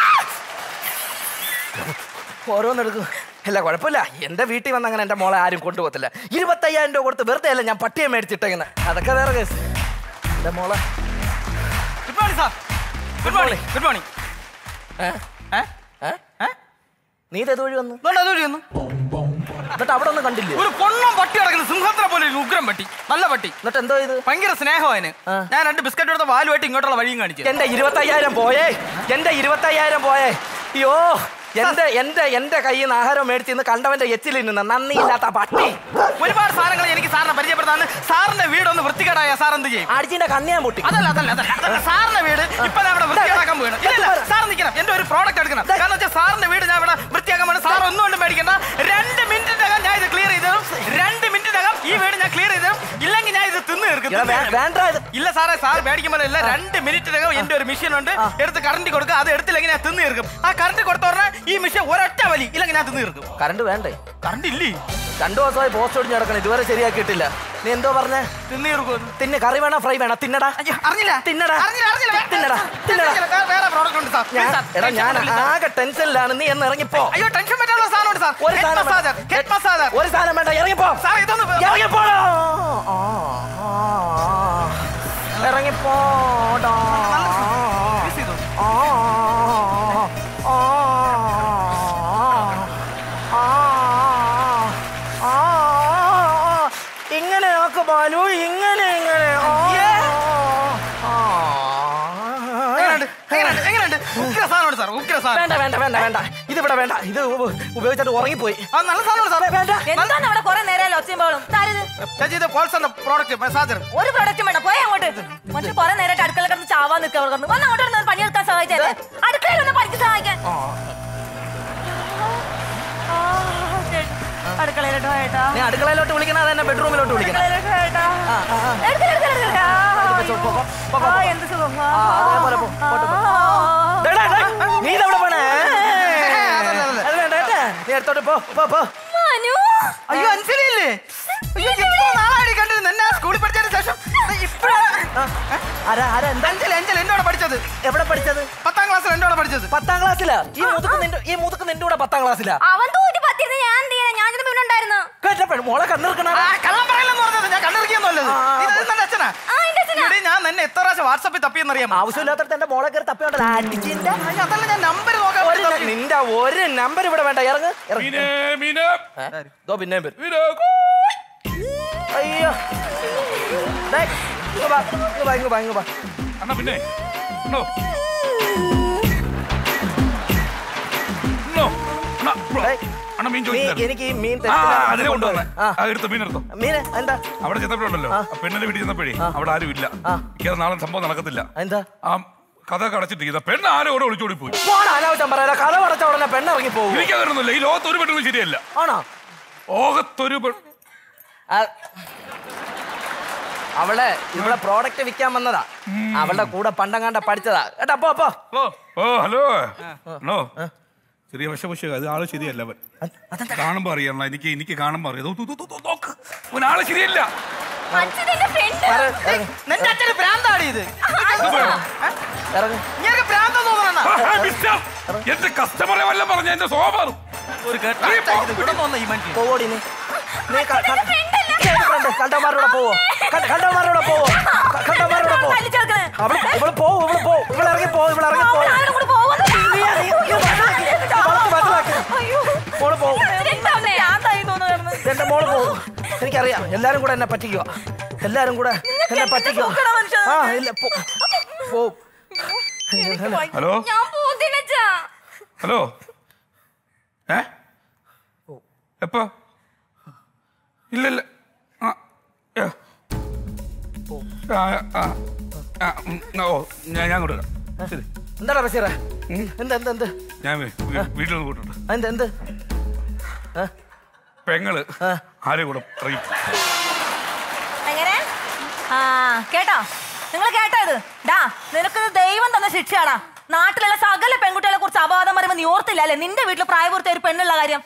ഓരോന്നെടുക്കും അല്ല കുഴപ്പമില്ല എന്റെ വീട്ടിൽ വന്ന് അങ്ങനെ എന്റെ മോളെ ആരും കൊണ്ടുപോകത്തില്ല ഇരുപത്തയ്യായിരം രൂപ കൊടുത്ത് വെറുതെ അല്ല ഞാൻ പട്ടിയെ മേടിച്ചിട്ടേങ്ങനെ അതൊക്കെ വേറെ കേസ് എന്റെ മോളെ
good morning sir good morning good morning
ഏ?
ഏ
ഏ?
ഏ
നീ ഇത് ഏതുവഴി വന്നു
ഇതുകൊണ്ട് അതുവഴി വന്നു
എന്നിട്ട് അവിടെ ഒന്നും കണ്ടില്ലേ
ഒരു പൊണ്ണം പട്ടി കിടക്കുന്ന സിംഹത്തിനെ പോലെ ഒരു ഉഗ്രം പട്ടി നല്ല പട്ടി
എന്നിട്ട് എന്തോ ഇത്
ഭയങ്കര സ്നേഹമായന്
ആ.
ഞാൻ രണ്ട് ബിസ്ക്കറ്റ് എടുത്ത വാലുമായിട്ട് ഇങ്ങോട്ടുള്ള വഴിയും കാണിച്ചു
എന്റെ ഇരുപത്തയ്യായിരം പോയേ എന്റെ ഇരുപത്തയ്യായിരം പോയേ അയ്യോ എന്റെ എന്റെ എന്റെ കയ്യിൽ നിന്ന് ആഹാരം മേടിച്ച് ഇന്ന് കണ്ടവന്റെ എച്ചിൽ നിന്ന് നന്ദിയില്ലാത്ത പട്ടി
ഒരുപാട് സാധനങ്ങൾ എനിക്ക് സാറിനെ പരിചയപ്പെടുത്താൻ സാറിന്റെ വീടൊന്ന് വൃത്തികേടായ സാർ എന്ത് ചെയ്യും
അടിച്ചിന്റെ കണ്ണിയാൻ പൊട്ടി
അതല്ല അതല്ല അതല്ല അതല്ല സാറിന്റെ വീട് ഇപ്പൊ ഞാൻ ഇവിടെ വൃത്തിയാക്കാൻ പോകണം ഇല്ല ഇല്ല സാർ നിൽക്കണം എന്റെ ഒരു പ്രോഡക്റ്റ് എടുക്കണം കാരണം വെച്ചാൽ സാറിന്റെ വീട് ഞാൻ ഇവിടെ വൃത്തിയാക്കാൻ വേണം സാർ ഒന്നും കൊണ്ട് മേടിക്കണ്ട രണ്ട് മിനിറ്റിനകം ഞാൻ ഇത് ക്ലിയർ ചെയ്തു രണ്ട് മിനിറ്റിനകം ഈ വീട് ഞാൻ ക്ലിയർ ചെയ്തു ഇല്ലെങ്കിൽ ഞാൻ ഇത് തിന്ന് തീർക്കും
എടാ,
തിന്ന്
വേ-
തീർക്കും.
വേണ്ട ഇത്.
ഇല്ല സാറേ സാർ മേടിക്കുമ്പോൾ ഇല്ല രണ്ട് മിനിറ്റിനകം എന്റെ ഒരു മെഷീൻ ഉണ്ട് എടുത്ത് കറണ്ട് കൊടുക്കുക അത് എടുത്തില്ലെങ്കിൽ ഞാൻ തിന്ന് തീർക്കും ആ കറണ്ട് കൊടുത്ത ഉടനെ ഈ മെഷീൻ ഒരൊറ്റ വലി ഇല്ലെങ്കിൽ ഞാൻ തിന്ന് തീർക്കും
കറണ്ട് വേണ്ടേ
കറണ്ട് ഇല്ലേ
രണ്ടു ദിവസമായി പോസ്റ്റ് ഒടിഞ്ഞ് കിടക്കണം ഇതുവരെ ശരിയാക്കിയിട്ടില്ല നീ എന്തോ പറഞ്ഞേ
തിന്ന് തീർക്കും
തിന്ന് കറി വേണോ ഫ്രൈ വേണോ തിന്നടാ
അയ്യോ, അറിഞ്ഞില്ല
തിന്നടാ.
അറിഞ്ഞില്ല അറിഞ്ഞില്ല
തിന്നടാ, തിന്നടാ.
തിന്നടാ വേറെ പ്രോഡക്റ്റ് ഉണ്ട് സാർ
ഞാൻ
Please, sir.
എടാ
Tension
ഞാൻ
പറ്റില്ല, sir.
ആകെ ടെൻഷനിലാണ് നീ എന്ന് ഇറങ്ങിപ്പോ
അയ്യോ ടെൻഷൻ പറ്റാനുള്ള സാധനമുണ്ട് സാർ
ഒരു
ഹെഡ്
സാധനം
മസാജർ
വേണ്ട.
ഹെഡ് മസാജർ
ഒരു സാധനം വേണ്ട ഇറങ്ങിപ്പോ
സാർ ഇതൊന്ന്
ഇറങ്ങിപ്പോടോ ആ, ആ, ആ. ഇറങ്ങിപ്പോടാ
Please ചെയ്തോ.
ആ, ആ, ആ, ആ, ആ. ഇങ്ങനെ ആക്ക് ബാലു ഇങ്ങനെ ഇങ്ങനെ ആ, ആ.
എങ്ങനെയുണ്ട് എങ്ങനെയുണ്ട് എങ്ങനെയുണ്ട് ഉഗ്ര സാധനമുണ്ട് സാർ ഉഗ്ര സാധനം
വേണ്ട വേണ്ട വേണ്ട വേണ്ട ഇതിവിടെ വേണ്ട ഇത് ഉപ- ഉപയോഗിച്ചിട്ട് ഉറങ്ങിപ്പോയി
ആ നല്ല സാധനമുണ്ട് സാർ
വേണ്ട
എന്താണ് അവിടെ കുറെ നേരം ഒച്ചയും ബഹളും ഇതാരിത്?
ചേച്ചി ഇത് പോൾസറിന്റെ പ്രോഡക്റ്റ് മസാജർ
ഒരു പ്രൊഡക്റ്റും വേണ്ട പോയി അങ്ങോട്ട് മനുഷ്യൻ കുറെ നേരമായിട്ട് അടുക്കള കിടന്ന് ചാവാൻ നിൽക്കുക അവിടെ കിടന്ന്. വന്ന് അങ്ങോട്ട് ഇരുന്ന് പണിയെടുക്കാൻ സഹായിച്ചേ അടുക്കളയിൽ ഒന്ന് പണിക്ക് സഹായിക്കാൻ ആ, ശരി. അടുക്കളയിലോട്ട് പോയേട്ടാ
നീ അടുക്കളയിലോട്ട് വിളിക്കണ അതെന്നെ ബെഡ്റൂമിലോട്ട് വിളിക്കണം
അടുക്കളയിലോട്ട് പോയേട്ടാ
ആ, ആ, ആ.
എടുക്കല്, എടുക്കല്, എടുക്കല്. ആ,
പോ, പോ, പോ, പോ, പോ.
ആ, എന്ത് സുഖം ആ,
ആ, അതേപോലെ പോ, പോട്ടെ, പോ. ഡേ, ഡേ, ഡേ, നീ ഇതെവിടെ പോണേ അത് വേണ്ട കേട്ടാ നീ എടുത്തോട്ട് പോ പോ പോ
മനു
അയ്യോ അഞ്ചലിയില്ലേ അയ്യോ എത്ര നാളായി കണ്ടിരുന്നു എന്നെ സ്കൂളിൽ പഠിച്ചതിന് ശേഷം ഇപ്പോഴാണ്
ആരാ ആരാ എന്താ
അഞ്ചൽ അഞ്ചൽ എന്നോട് പഠിച്ചത്
എവിടെ പഠിച്ചത്
പത്താം ക്ലാസ്സിൽ എന്നോട് പഠിച്ചത്
പത്താം ക്ലാസ്സിലാ ഈ മുതുക്ക് നിന്റെ ഈ മുതുക്ക് നിന്റെ കൂടെ പത്താം ക്ലാസ്സിലാ
അവൻ തോറ്റി പത്തിരുന്ന് ഞാൻ എന്ത് ചെയ്യാനാ ഞാൻ ഇതിന് മുന്നുണ്ടായിരുന്നു
കേട്ടപ്പോ മോളെ കണ്ണിറക്കണ
ആ, കള്ളം പറയില്ലെന്ന് പറഞ്ഞത് ഞാൻ കണ്ടിരിക്കുന്നല്ലത്
ആ, ആ,
ഇത് നിന്റെ അച്ഛനാ
ആ എന്റെ അച്ഛനാ
ഇവിടെ ഞാൻ നിന്നെ എത്ര പ്രാവശ്യം വാട്സാപ്പിൽ തപ്പിയെന്നറിയാം
ആവശ്യമില്ലാത്തടത്ത് എന്റെ മോളെ കയറി തപ്പിയോണ്ടല്ലോ അടിച്ചിന്റെ
അതല്ല ഞാൻ നമ്പർ നോക്കാൻ
ഒരു ന- നിന്റെ ഒരു നമ്പർ ഇവിടെ വേണ്ട ഇറങ്ങ് ഇറങ്ങ്.
മീനേ മീനേ
ഏ? ദോ പിന്നെയും വരും
മീനേ
അയ്യോ ദേ, ഇങ്ങ് വാ, ഇങ്ങ് വാ, ഇങ്ങ് വാ, ഇങ്ങ് വാ.
അണ്ണാ പിന്നെ ഉണ്ടോ ഉണ്ടോ? അണ്ണാ, ബ്രോ.
ഏയ്.
അണ്ണാ മീൻ
നീ
ചോദിച്ചില്ലായിരുന്നു.
എനിക്ക് ഈ മീൻ
ആ
തെറ്റില്ല.
അതിനെ കൊണ്ടുവന്നെ
ആ.
ആ എടുത്തോ മീൻ എടുത്തോ
മീന് എന്താ
അവിടെ ചെന്നപ്പോഴുണ്ടല്ലോ ആ പെണ്ണിന്റെ വീട്ടിൽ ചെന്നപ്പോഴേ അവിടെ ആരും ഇല്ല എനിക്കത് നാളെ സംഭവം നടക്കത്തില്ല
എന്താ
ആ കഥ അടച്ചിട്ടിരിക്കുന്ന പെണ്ണ് ആരും ഇവിടെ ഒളിച്ചോടി പോയി
പോണ അനാവശ്യം പറയാ കഥ അടച്ച ഉടനെ പെണ്ണിറങ്ങി പോകും
എനിക്കതൊന്നുമില്ല ഈ ലോകത്ത് ഒരു പെണ്ണും ശരിയല്ല
ആണോ
ലോകത്തൊരു പെണ്ണ്
ആ, അവളെ ഇവിടെ പ്രോഡക്റ്റ് വിൽക്കാൻ വന്നതാ അവളുടെ കൂടെ പണ്ടങ്ങാണ്ട പഠിച്ചതാ കേട്ടാ പോ പോ
ഓ ഓ ഹലോ ഹലോ ചെറിയ വിഷപുഷ അത് ആള് ശരിയല്ല അവൻ കാണുമ്പോ അറിയണം എനിക്ക് എനിക്ക് കാണുമ്പോ അറിയാം ദോ, ദോ, ദോ, ദോ, ദോ, നോക്ക് അവൻ ആള് ശരിയല്ല
അച്ഛനെന്റെ ഫ്രണ്ട്
ഇറങ്ങ്, ഇറങ്ങ്,
നിന്റെ അച്ഛന് ഭ്രാന്താടി ഇത്
ഇറങ്ങ്
ഇങ്ങനെ ഭ്രാന്തെന്ന് തോന്നണ
ആ, മിസ്റ്റർ, എന്റെ കസ്റ്റമറെ വല്ലതും പറഞ്ഞ എന്റെ സ്വഭാവം
ഒരു കേട്ടോ ഇവിടെ വന്ന ഈ മനുഷ്യൻ
പോവോടി നീ നീ ക- ക- ഏത് ഫ്രണ്ട്? കണ്ടവന്മാരുടെ പോവോ കണ്ട- കണ്ടവന്മാരുടെ പോവോ ക- കണ്ടവന്മാരുടെ പോ
തല്ലിച്ചേർക്കണേ.
അവള് ഇവള് പോവും ഇവള് പോവും ഇവള് ഇറങ്ങി പോവും ഇവള് ഇറങ്ങി പോവും
അവളാരും കൂടി പോകുന്നു.
നീ നീ- നീ മനസ്സിലാക്കി. നീ വളർത്തി മനസ്സിലാക്കി.
അയ്യോ.
മോള് പോവും
രണ്ടാമത്തെ ഭ്രാന്തായി തോന്നുന്നു
എന്റെ മോള് പോവും എനിക്കറിയാം എല്ലാരും കൂടെ എന്നെ പറ്റിക്കുക എല്ലാരും കൂടെ എന്നെ പറ്റിക്കുക
തൂക്കണ മനുഷ്യൻ.
ആ ഇല്ല പോ- പോവും
ഹലോ
ഞാൻ പോകുന്നില്ല
ഹലോ ഏ എപ്പോ ഇല്ല ഇല്ല ആ ഏ. ആ, ആ, ആ, ഉം, ഓ ഞാൻ ഞാൻ അങ്ങോട്ട് വരാം ശരി
എന്താടാ ബഷീറ എന്ത് എന്ത് എന്ത്
ഞാൻ വീ- വീ- വീട്ടിൽ നിന്ന് പോയിട്ടുണ്ട്
എന്ത് എന്ത്
പെങ്ങള് ആരെ കൂടെ ഇറങ്ങി
എങ്ങനെ ആ കേട്ടോ നിങ്ങൾ കേട്ടോ ഇത് ഡാ നിനക്കിത് ദൈവം തന്ന ശിക്ഷയാടാ നാട്ടിലുള്ള സകല പെൺകുട്ടികളെ കുറിച്ച് അപവാദം പറയുമ്പോൾ നീ ഓർത്തില്ല അല്ലേ നിന്റെ വീട്ടിൽ പ്രായപൂർത്തിയ ഒരു പെണ്ണുള്ള കാര്യം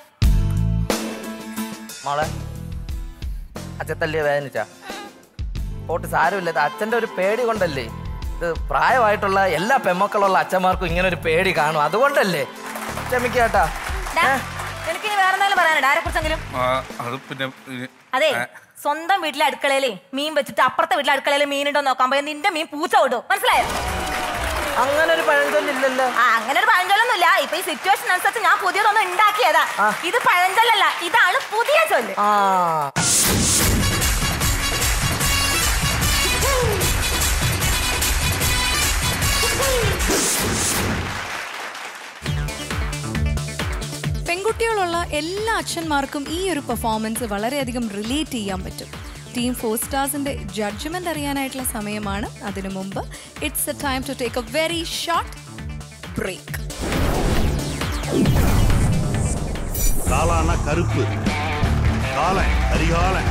മോളെ അച്ഛത്തല്ലിയ വേദനിച്ച പോട്ട് സാരമില്ല ഇത് അച്ഛൻ്റെ ഒരു പേടി കൊണ്ടല്ലേ ഇത് പ്രായമായിട്ടുള്ള എല്ലാ പെമ്മക്കളുള്ള അച്ഛന്മാർക്കും ഇങ്ങനെ ഒരു പേടി കാണും അതുകൊണ്ടല്ലേ ക്ഷമിക്കാട്ടാ
ഡാ, നിനക്കിനി വേറെ എന്തെങ്കിലും പറയാനുണ്ടോ ആരെ കുറിച്ചെങ്കിലും
ആ, അത് പിന്നെ ഈ-
അതെ
ഏ,
സ്വന്തം വീട്ടിലെ അടുക്കളയിലേ മീൻ വെച്ചിട്ട് അപ്പുറത്തെ വീട്ടിലെ അടുക്കളയിൽ മീനുണ്ടോ നോക്കാൻ പോയാൽ നിന്റെ മീൻ പൂച്ച വിടും മനസ്സിലായോ
അങ്ങനെ ഒരു പഴഞ്ചൊല്ലില്ലല്ലോ
ആ അങ്ങനെ ഒരു പഴഞ്ചൊല്ലൊന്നുമില്ല ഇപ്പൊ ഈ സിറ്റുവേഷൻ അനുസരിച്ച് ഞാൻ പുതിയതൊന്നും ഉണ്ടാക്കിയതാ ഇത് പഴഞ്ചൊല്ലല്ല ഇതാണ് പുതിയ ചൊല്ല്
ആ
പെൺകുട്ടികളുള്ള എല്ലാ അച്ഛന്മാർക്കും ഈ ഒരു പെർഫോമൻസ് വളരെയധികം റിലേറ്റ് ചെയ്യാൻ പറ്റും ടീം ഫോർ സ്റ്റാർസിന്റെ ജഡ്ജ്മെന്റ് അറിയാനായിട്ടുള്ള സമയമാണ് അതിനു മുമ്പ് it's a time to take a very short break
காளானா கருப்பு காளன் கரிகாலன்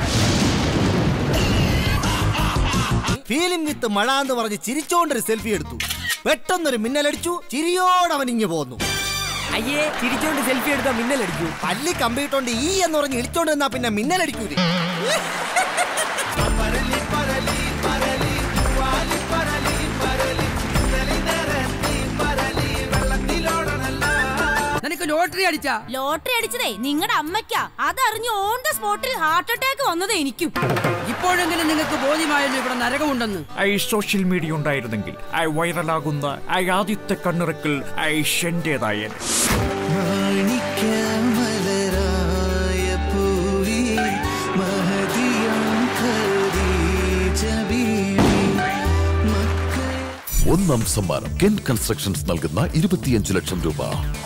ഫീലിംഗ് വിത്ത് മഴ എന്ന് പറഞ്ഞ് ചിരിച്ചോണ്ടൊരു സെൽഫി എടുത്തു പെട്ടെന്നൊരു മിന്നലടിച്ചു ചിരിയോട് അവൻ ഇങ്ങ് പോന്നു അയ്യേ ചിരിച്ചോണ്ട് സെൽഫി എടുത്താ മിന്നലടിക്കൂ പല്ലി കമ്പിയിട്ടോണ്ട് ഈ എന്ന് പറഞ്ഞ് ഇളിച്ചോണ്ട് നിന്നാ പിന്നെ മിന്നലടിക്കൂലേ
നിനക്ക് ലോട്ടറി അടിച്ചാ
ലോട്ടറി അടിച്ചതേ നിങ്ങളുടെ അമ്മയ്ക്കാ അതറിഞ്ഞ് ഓൺ ദ സ്പോട്ടിൽ ഹാർട്ട് അറ്റാക്ക് വന്നത് എനിക്കും
ഇപ്പോഴെങ്കിലും നിങ്ങൾക്ക് ബോധ്യമായല്ലോ ഇവിടെ നരകമുണ്ടെന്ന്
ഐ സോഷ്യൽ മീഡിയ ഉണ്ടായിരുന്നെങ്കിൽ ഐ വൈറലാകുന്ന ഐ ആദ്യത്തെ കണ്ണിറക്കൽ ഐ ഷെന്റേതായ
മലരായ പൂവി മഹദിയാം ഖദീജ ബീവി
ഒന്നാം സമ്മാനം കെൻ കൺസ്ട്രക്ഷൻസ് നൽകുന്ന ഇരുപത്തിയഞ്ച് ലക്ഷം രൂപ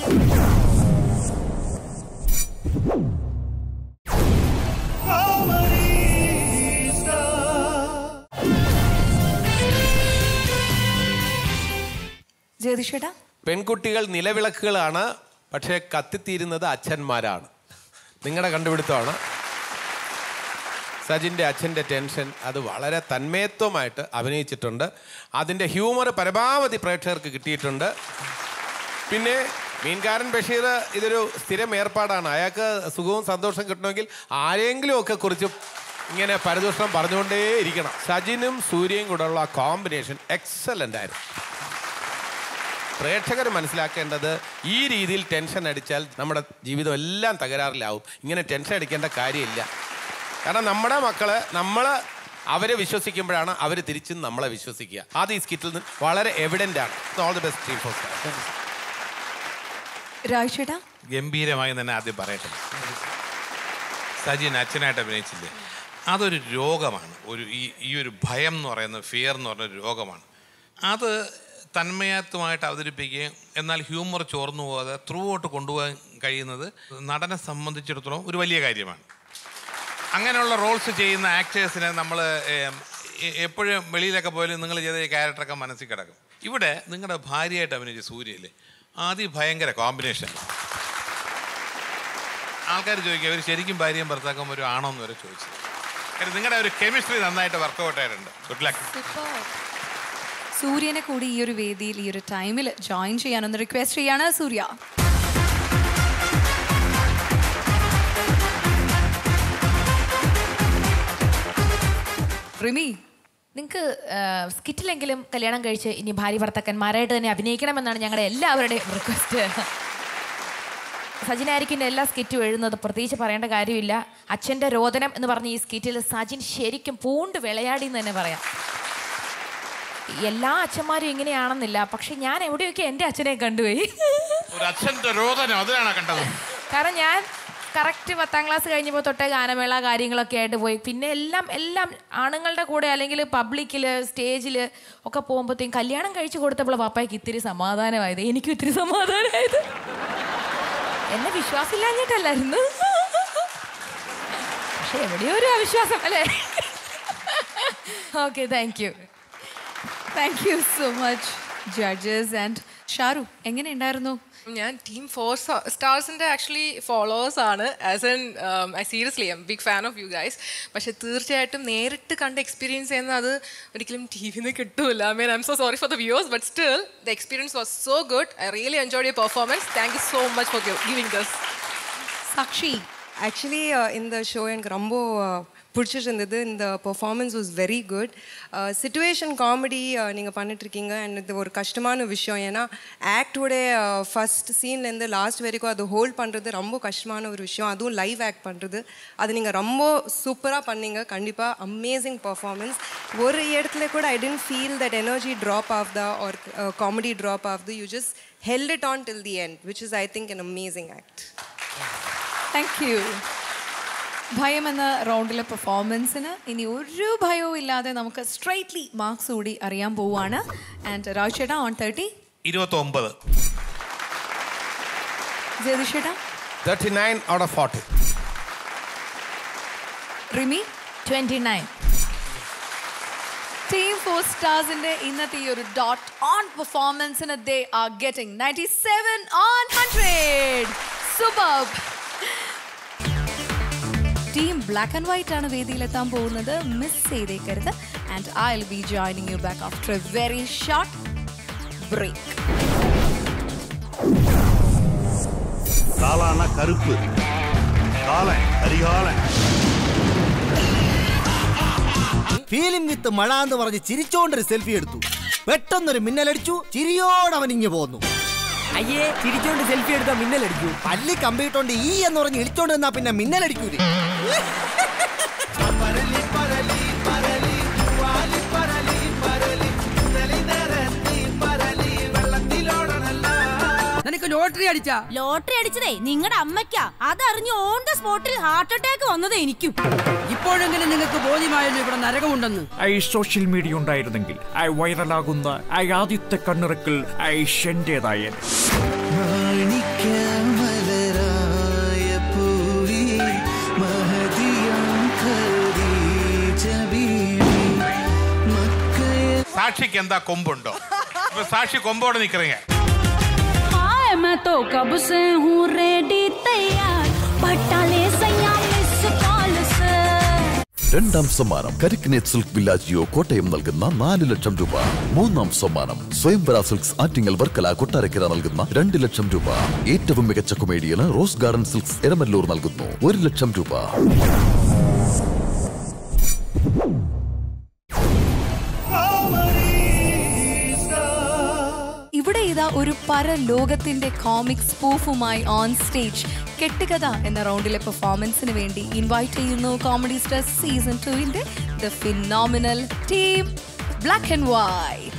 ജ്യോതിഷേട്ടാ
പെൺകുട്ടികൾ നിലവിളക്കുകളാണ് പക്ഷേ കത്തിത്തീരുന്നത് അച്ഛന്മാരാണ് നിങ്ങളുടെ കണ്ടുപിടുത്തമാണ് സജിൻ്റെ അച്ഛൻ്റെ ടെൻഷൻ അത് വളരെ തന്മയത്വമായിട്ട് അഭിനയിച്ചിട്ടുണ്ട് അതിൻ്റെ ഹ്യൂമർ പരമാവധി പ്രേക്ഷകർക്ക് കിട്ടിയിട്ടുണ്ട് പിന്നെ മീൻകാരൻ ബഷീർ ഇതൊരു സ്ഥിരം ഏർപ്പാടാണ് അയാൾക്ക് സുഖവും സന്തോഷം കിട്ടണമെങ്കിൽ ആരെങ്കിലും ഒക്കെ കുറിച്ച് ഇങ്ങനെ പരദൂഷണം പറഞ്ഞുകൊണ്ടേ ഇരിക്കണം സജിനും സൂര്യയും കൂടെയുള്ള ആ കോമ്പിനേഷൻ എക്സലൻ്റ് ആയിരുന്നു പ്രേക്ഷകർ മനസ്സിലാക്കേണ്ടത് ഈ രീതിയിൽ ടെൻഷൻ അടിച്ചാൽ നമ്മുടെ ജീവിതം എല്ലാം തകരാറിലാവും ഇങ്ങനെ ടെൻഷൻ അടിക്കേണ്ട കാര്യമില്ല കാരണം നമ്മുടെ മക്കള് നമ്മൾ അവരെ വിശ്വസിക്കുമ്പോഴാണ് അവർ തിരിച്ചും നമ്മളെ വിശ്വസിക്കുക ആദ്യം ഈ സ്കിറ്റിൽ നിന്ന് വളരെ എവിഡൻ്റ് ആണ് all the best team four star
രാജേട്ടാ
ഗംഭീരമായി തന്നെ ആദ്യം പറയട്ടെ സജിൻ അച്ഛനായിട്ട് അഭിനയിച്ചില്ലേ അതൊരു രോഗമാണ് ഒരു ഈ ഈ ഒരു ഭയം എന്ന് പറയുന്ന ഫിയർ എന്ന് പറഞ്ഞ ഒരു രോഗമാണ് അത് തന്മയത്വമായിട്ട് അവതരിപ്പിക്കുകയും എന്നാൽ ഹ്യൂമർ ചോർന്നു പോകാതെ ത്രൂ ഔട്ട് കൊണ്ടുപോകാൻ കഴിയുന്നത് നടനെ സംബന്ധിച്ചിടത്തോളം ഒരു വലിയ കാര്യമാണ് അങ്ങനെയുള്ള റോൾസ് ചെയ്യുന്ന ആക്ടേഴ്സിനെ നമ്മൾ എപ്പോഴും വെളിയിലൊക്കെ പോയാലും നിങ്ങൾ ചെയ്ത ഈ ക്യാരക്ടറൊക്കെ മനസ്സിൽ കിടക്കും ഇവിടെ നിങ്ങളുടെ ഭാര്യയായിട്ട് അഭിനയിച്ച സൂര്യയില്ലേ ആദ്യം ഭയങ്കര കോമ്പിനേഷൻ ആൾക്കാർ ചോദിക്കുക അവർ ശരിക്കും ഭാര്യയും ഭർത്താക്കും ഒരു ആണോ എന്ന് വരെ ചോദിച്ചു കാര്യം നിങ്ങളുടെ ഒരു കെമിസ്ട്രി നന്നായിട്ട് വർക്കൗട്ട് ആയിട്ടുണ്ട് ഗുഡ് ലക്ക്
സൂര്യനെ കൂടി ഈ ഒരു വേദിയിൽ ഈ ഒരു ടൈമിൽ ജോയിൻ ചെയ്യാനൊന്ന് റിക്വസ്റ്റ് ചെയ്യാണ് സൂര്യ റിമി
നിങ്ങൾക്ക് സ്കിറ്റിലെങ്കിലും കല്യാണം കഴിച്ച് ഇനി ഭാര്യ ഭർത്താക്കന്മാരായിട്ട് തന്നെ അഭിനയിക്കണമെന്നാണ് ഞങ്ങളുടെ എല്ലാവരുടെയും റിക്വസ്റ്റ് സജിനായിരിക്കും എല്ലാ സ്കിറ്റും എഴുതുന്നത് പ്രത്യേകിച്ച് പറയേണ്ട കാര്യമില്ല അച്ഛൻ്റെ രോദനം എന്ന് പറഞ്ഞ ഈ സ്കിറ്റിൽ സജിൻ ശരിക്കും പൂണ്ട് വിളയാടി എന്ന് തന്നെ പറയാം എല്ലാ അച്ഛന്മാരും ഇങ്ങനെയാണെന്നില്ല പക്ഷെ ഞാൻ എവിടെയൊക്കെ എൻ്റെ അച്ഛനെ കണ്ടുപോയി
ഒരു അച്ഛൻ്റെ രോദനം അതിനാണ് കണ്ടത്
കാരണം ഞാൻ കറക്റ്റ് പത്താം ക്ലാസ് കഴിഞ്ഞപ്പോൾ തൊട്ടേ ഗാനമേള കാര്യങ്ങളൊക്കെ ആയിട്ട് പോയി പിന്നെ എല്ലാം എല്ലാം ആണുങ്ങളുടെ കൂടെ അല്ലെങ്കിൽ പബ്ലിക്കിൽ സ്റ്റേജിൽ ഒക്കെ പോകുമ്പോഴത്തേക്കും കല്യാണം കഴിച്ചു കൊടുത്തപ്പോൾ പപ്പായ്ക്ക് ഇത്തിരി സമാധാനമായത് എനിക്കും ഇത്തിരി സമാധാനമായത് എന്നെ വിശ്വാസമില്ലാഞ്ഞിട്ടല്ലായിരുന്നു പക്ഷെ എവിടെയോ ഒരു അവിശ്വാസം അല്ലേ okay thank you
thank you so much judges and Sharu എങ്ങനെ ഉണ്ടായിരുന്നു
ഞാൻ ടീം ഫോർ സ്റ്റാർസിൻ്റെ ആക്ച്വലി ഫോളോവേഴ്സ് ആണ് as an I seriously am big fan of you guys പക്ഷെ തീർച്ചയായിട്ടും നേരിട്ട് കണ്ട് എക്സ്പീരിയൻസ് ചെയ്യുന്ന അത് ഒരിക്കലും ടി വിന്ന് കിട്ടൂല I mean I am so sorry for the viewers but still the experience was so good I really enjoy your performance thank you so much for giving this
Sakshi
actually இந்த ஷோ எனக்கு ரொம்ப பிடிச்சிருந்தது இந்த performance was very good situation comedy நீங்கள் பண்ணிட்டுருக்கீங்க அண்ட் இது ஒரு கஷ்டமான விஷயம் ஏன்னா ஆக்டோட ஃபஸ்ட் சீன்லேருந்து லாஸ்ட் வரைக்கும் அது ஹோல்ட் பண்ணுறது ரொம்ப கஷ்டமான ஒரு விஷயம் அதுவும் லைவ் ஆக்ட் பண்ணுறது அது நீங்கள் ரொம்ப சூப்பராக பண்ணீங்க கண்டிப்பாக அமேசிங் பர்ஃபார்மன்ஸ் ஒரு இடத்துல கூட I tend feel that energy drop off the or comedy drop off the you just held it on till the end which is I think an amazing act
thank you ഭയം എന്ന റൗണ്ടിലെ പെർഫോമൻസിന് ഇനി ഒരു ഭയവും ഇല്ലാതെ നമുക്ക് സ്ട്രൈറ്റ്ലി മാർക്സ് കൂടി അറിയാൻ പോവുകയാണ് ആൻഡ് രാജ് ചേട്ടാ ഓൺ തേർട്ടി
ഇരുപത്തി ഒമ്പത്
ജയതിഷ് ചേട്ടാ
thirty nine out of forty
Rimi
twenty nine
team four സ്റ്റാർസിന്റെ ഇന്നത്തെ ഈ ഒരു ഡോട്ട് ഓൺ പെർഫോമൻസിന് they are getting ninety seven on hundred super team black and white ആണ് വേദിയിലെത്താൻ പോകുന്നത് മിസ് ചെയ്തേക്കരുത് and I will be joining you back after a very short break
காலான கருப்பு காலை கரிகாலன்
ഫീലിംഗ് വിത്ത് മഴ എന്ന് പറഞ്ഞ് ചിരിച്ചോണ്ടൊരു സെൽഫി എടുത്തു പെട്ടെന്നൊരു മിന്നലടിച്ചു ചിരിയോടെ അവൻ ഇങ്ങ് പോന്നു അയ്യേ ചിരിച്ചോണ്ട് സെൽഫി എടുത്താ മിന്നലടിക്കൂ പല്ലി കമ്പിട്ടോണ്ട് ഈ എന്ന് പറഞ്ഞ് ഇളിച്ചോണ്ട് നിന്നാ പിന്നെ മിന്നലടിക്കൂലേ
നിനക്ക് ലോട്ടറി അടിച്ചാ
ലോട്ടറി അടിച്ചതേ നിങ്ങളുടെ അമ്മയ്ക്കാ അതറിഞ്ഞ് ഓൺ ദ സ്പോട്ടിൽ ഹാർട്ട് അറ്റാക്ക് വന്നത് എനിക്കും
ഇപ്പോഴെങ്കിലും നിങ്ങൾക്ക് ബോധ്യമായല്ലോ ഇവിടെ നരകമുണ്ടെന്ന്
ഐ സോഷ്യൽ മീഡിയ ഉണ്ടായിരുന്നെങ്കിൽ ഐ വൈറലാകുന്ന ഐ ആദ്യത്തെ കണ്ണിറക്കൽ ഐ ഷെന്റേതായ
മാണിക്യമലരായ പൂവി മഹദിയാം ഖദീജ ബീവി മക്കയ
സാക്ഷിക്ക് എന്താ കൊമ്പുണ്ടോ ഇപ്പൊ സാക്ഷി കൊമ്പോടെ നിൽக்கிறீங்க
हाय मैं तो कब से हूँ रेडी तैयार पटाले सैया मिस कॉल से
രണ്ടാം സമ്മാനം കരിക്കിനേറ്റ് സിൽക്ക് വില്ലാജിയോ കോട്ടയം നൽകുന്ന നാല് ലക്ഷം രൂപ മൂന്നാം സമ്മാനം സ്വയംവര സിൽക്സ് ആറ്റിങ്ങൽ വർക്കല കൊട്ടാരക്കര നൽകുന്ന രണ്ട് ലക്ഷം രൂപ ഏറ്റവും മികച്ച കൊമേഡിയന് റോസ് ഗാർഡൻ സിൽക്സ് എരമല്ലൂർ നൽകുന്നു ഒരു ലക്ഷം രൂപ
ഇവിടെ ഇതാ ഒരു പരലോകത്തിന്റെ കോമിക് സ്പൂഫുമായി ഓൺ സ്റ്റേജ് കെട്ടുകഥ എന്ന റൗണ്ടിലെ പെർഫോമൻസിന് വേണ്ടി ഇൻവൈറ്റ് ചെയ്യുന്നു കോമഡി സ്റ്റാർ സീസൺ ടുവിന്റെ the phenomenal team black and white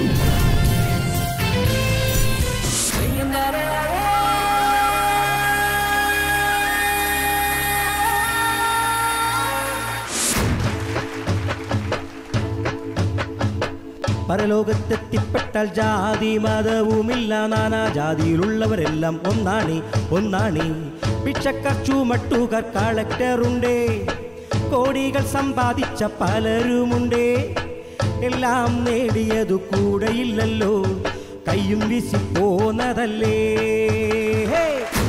പരലോകത്തെത്തിപ്പെട്ടാൽ ജാതി മതവുമില്ല നാനാ ജാതിയിലുള്ളവരെല്ലാം ഒന്നാണി ഒന്നാണി ഭിക്ഷക്കാർ ചുമട്ടുകാർ കളക്ടറുണ്ടേ കോടികൾ സമ്പാദിച്ച പലരുമുണ്ടേ എല്ലാം നേടിയതു കൂടെയില്ലല്ലോ കയ്യും വീശി പോന്നതല്ലേ ഹേ